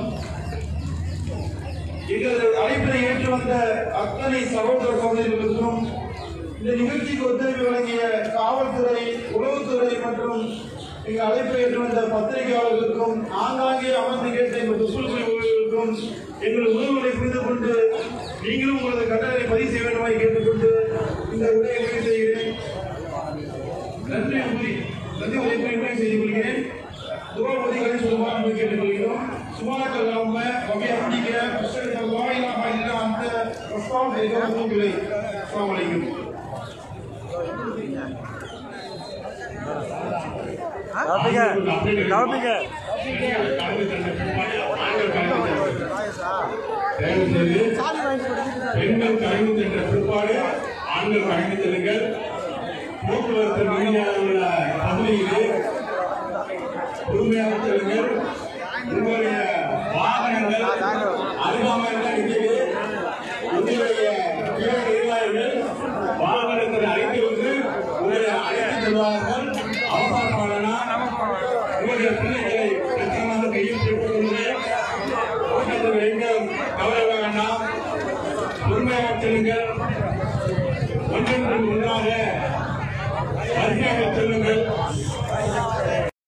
எங்களது அழைப்பினை ஏற்று வந்த அத்தனை சகோதர சகோதரிகளுக்கும் இந்த நிகழ்ச்சிக்கு ஒத்துழைப்பு வழங்கிய காவல்துறை உளவுத்துறை மற்றும் எங்கள் அழைப்பை ஏற்று வந்த பத்திரிகையாளர்களுக்கும் ஆங்காங்கே அமர்ந்து கேட்ட எங்கள் துசுல்குடி ஊழியர்களுக்கும் எங்கள் உணர்வுகளை புரிந்து கொண்டு நீங்களும் உங்களது கட்டளை பதிவு செய்ய வேண்டுமாய் கேட்டுக்கொண்டு இந்த உரையை நிறைவு செய்கிறேன் நன்றி கூறி நன்றி உரை குறிப்பை செய்து கொள்கிறேன் துரோபதிகளை சொல்லுவார் என்று கேட்டுக்கொள்கிறோம் சுமாரக் அல்லாம வகை அம்பிக்க புஸ்தகத்தை வாயிலாக இல்ல அந்த பிரஸ்தாவம் செய்த தூக்கிலை அஸ்ஸலாமு அலைக்கும் தயவு செய்து பெண்கள் கலந்து சென்ற பிற்பாடு ஆண்கள் கலந்து செல்லுங்கள் போக்குவரத்து நெறிஞர் உள்ள பகுதியிலே பொறுமையாக செல்லுங்கள் உங்களுடைய வாகனங்கள் அருகாமையில் தான் இருக்கிறது உங்களுடைய கீழே நிர்வாகிகள் வாகனத்தை அழைத்து வந்து உங்களை அழைத்து செல்வார்கள் அவசரமானா உங்களுடைய பிள்ளைகளை பத்திரமாக கையில் போட்டுக் கொண்டு கூட்டத்தில் எங்கும் கவலை வேண்டாம் பொறுமையாக செல்லுங்கள் ஒன்றொன்று ஒன்றாக வரிசையாக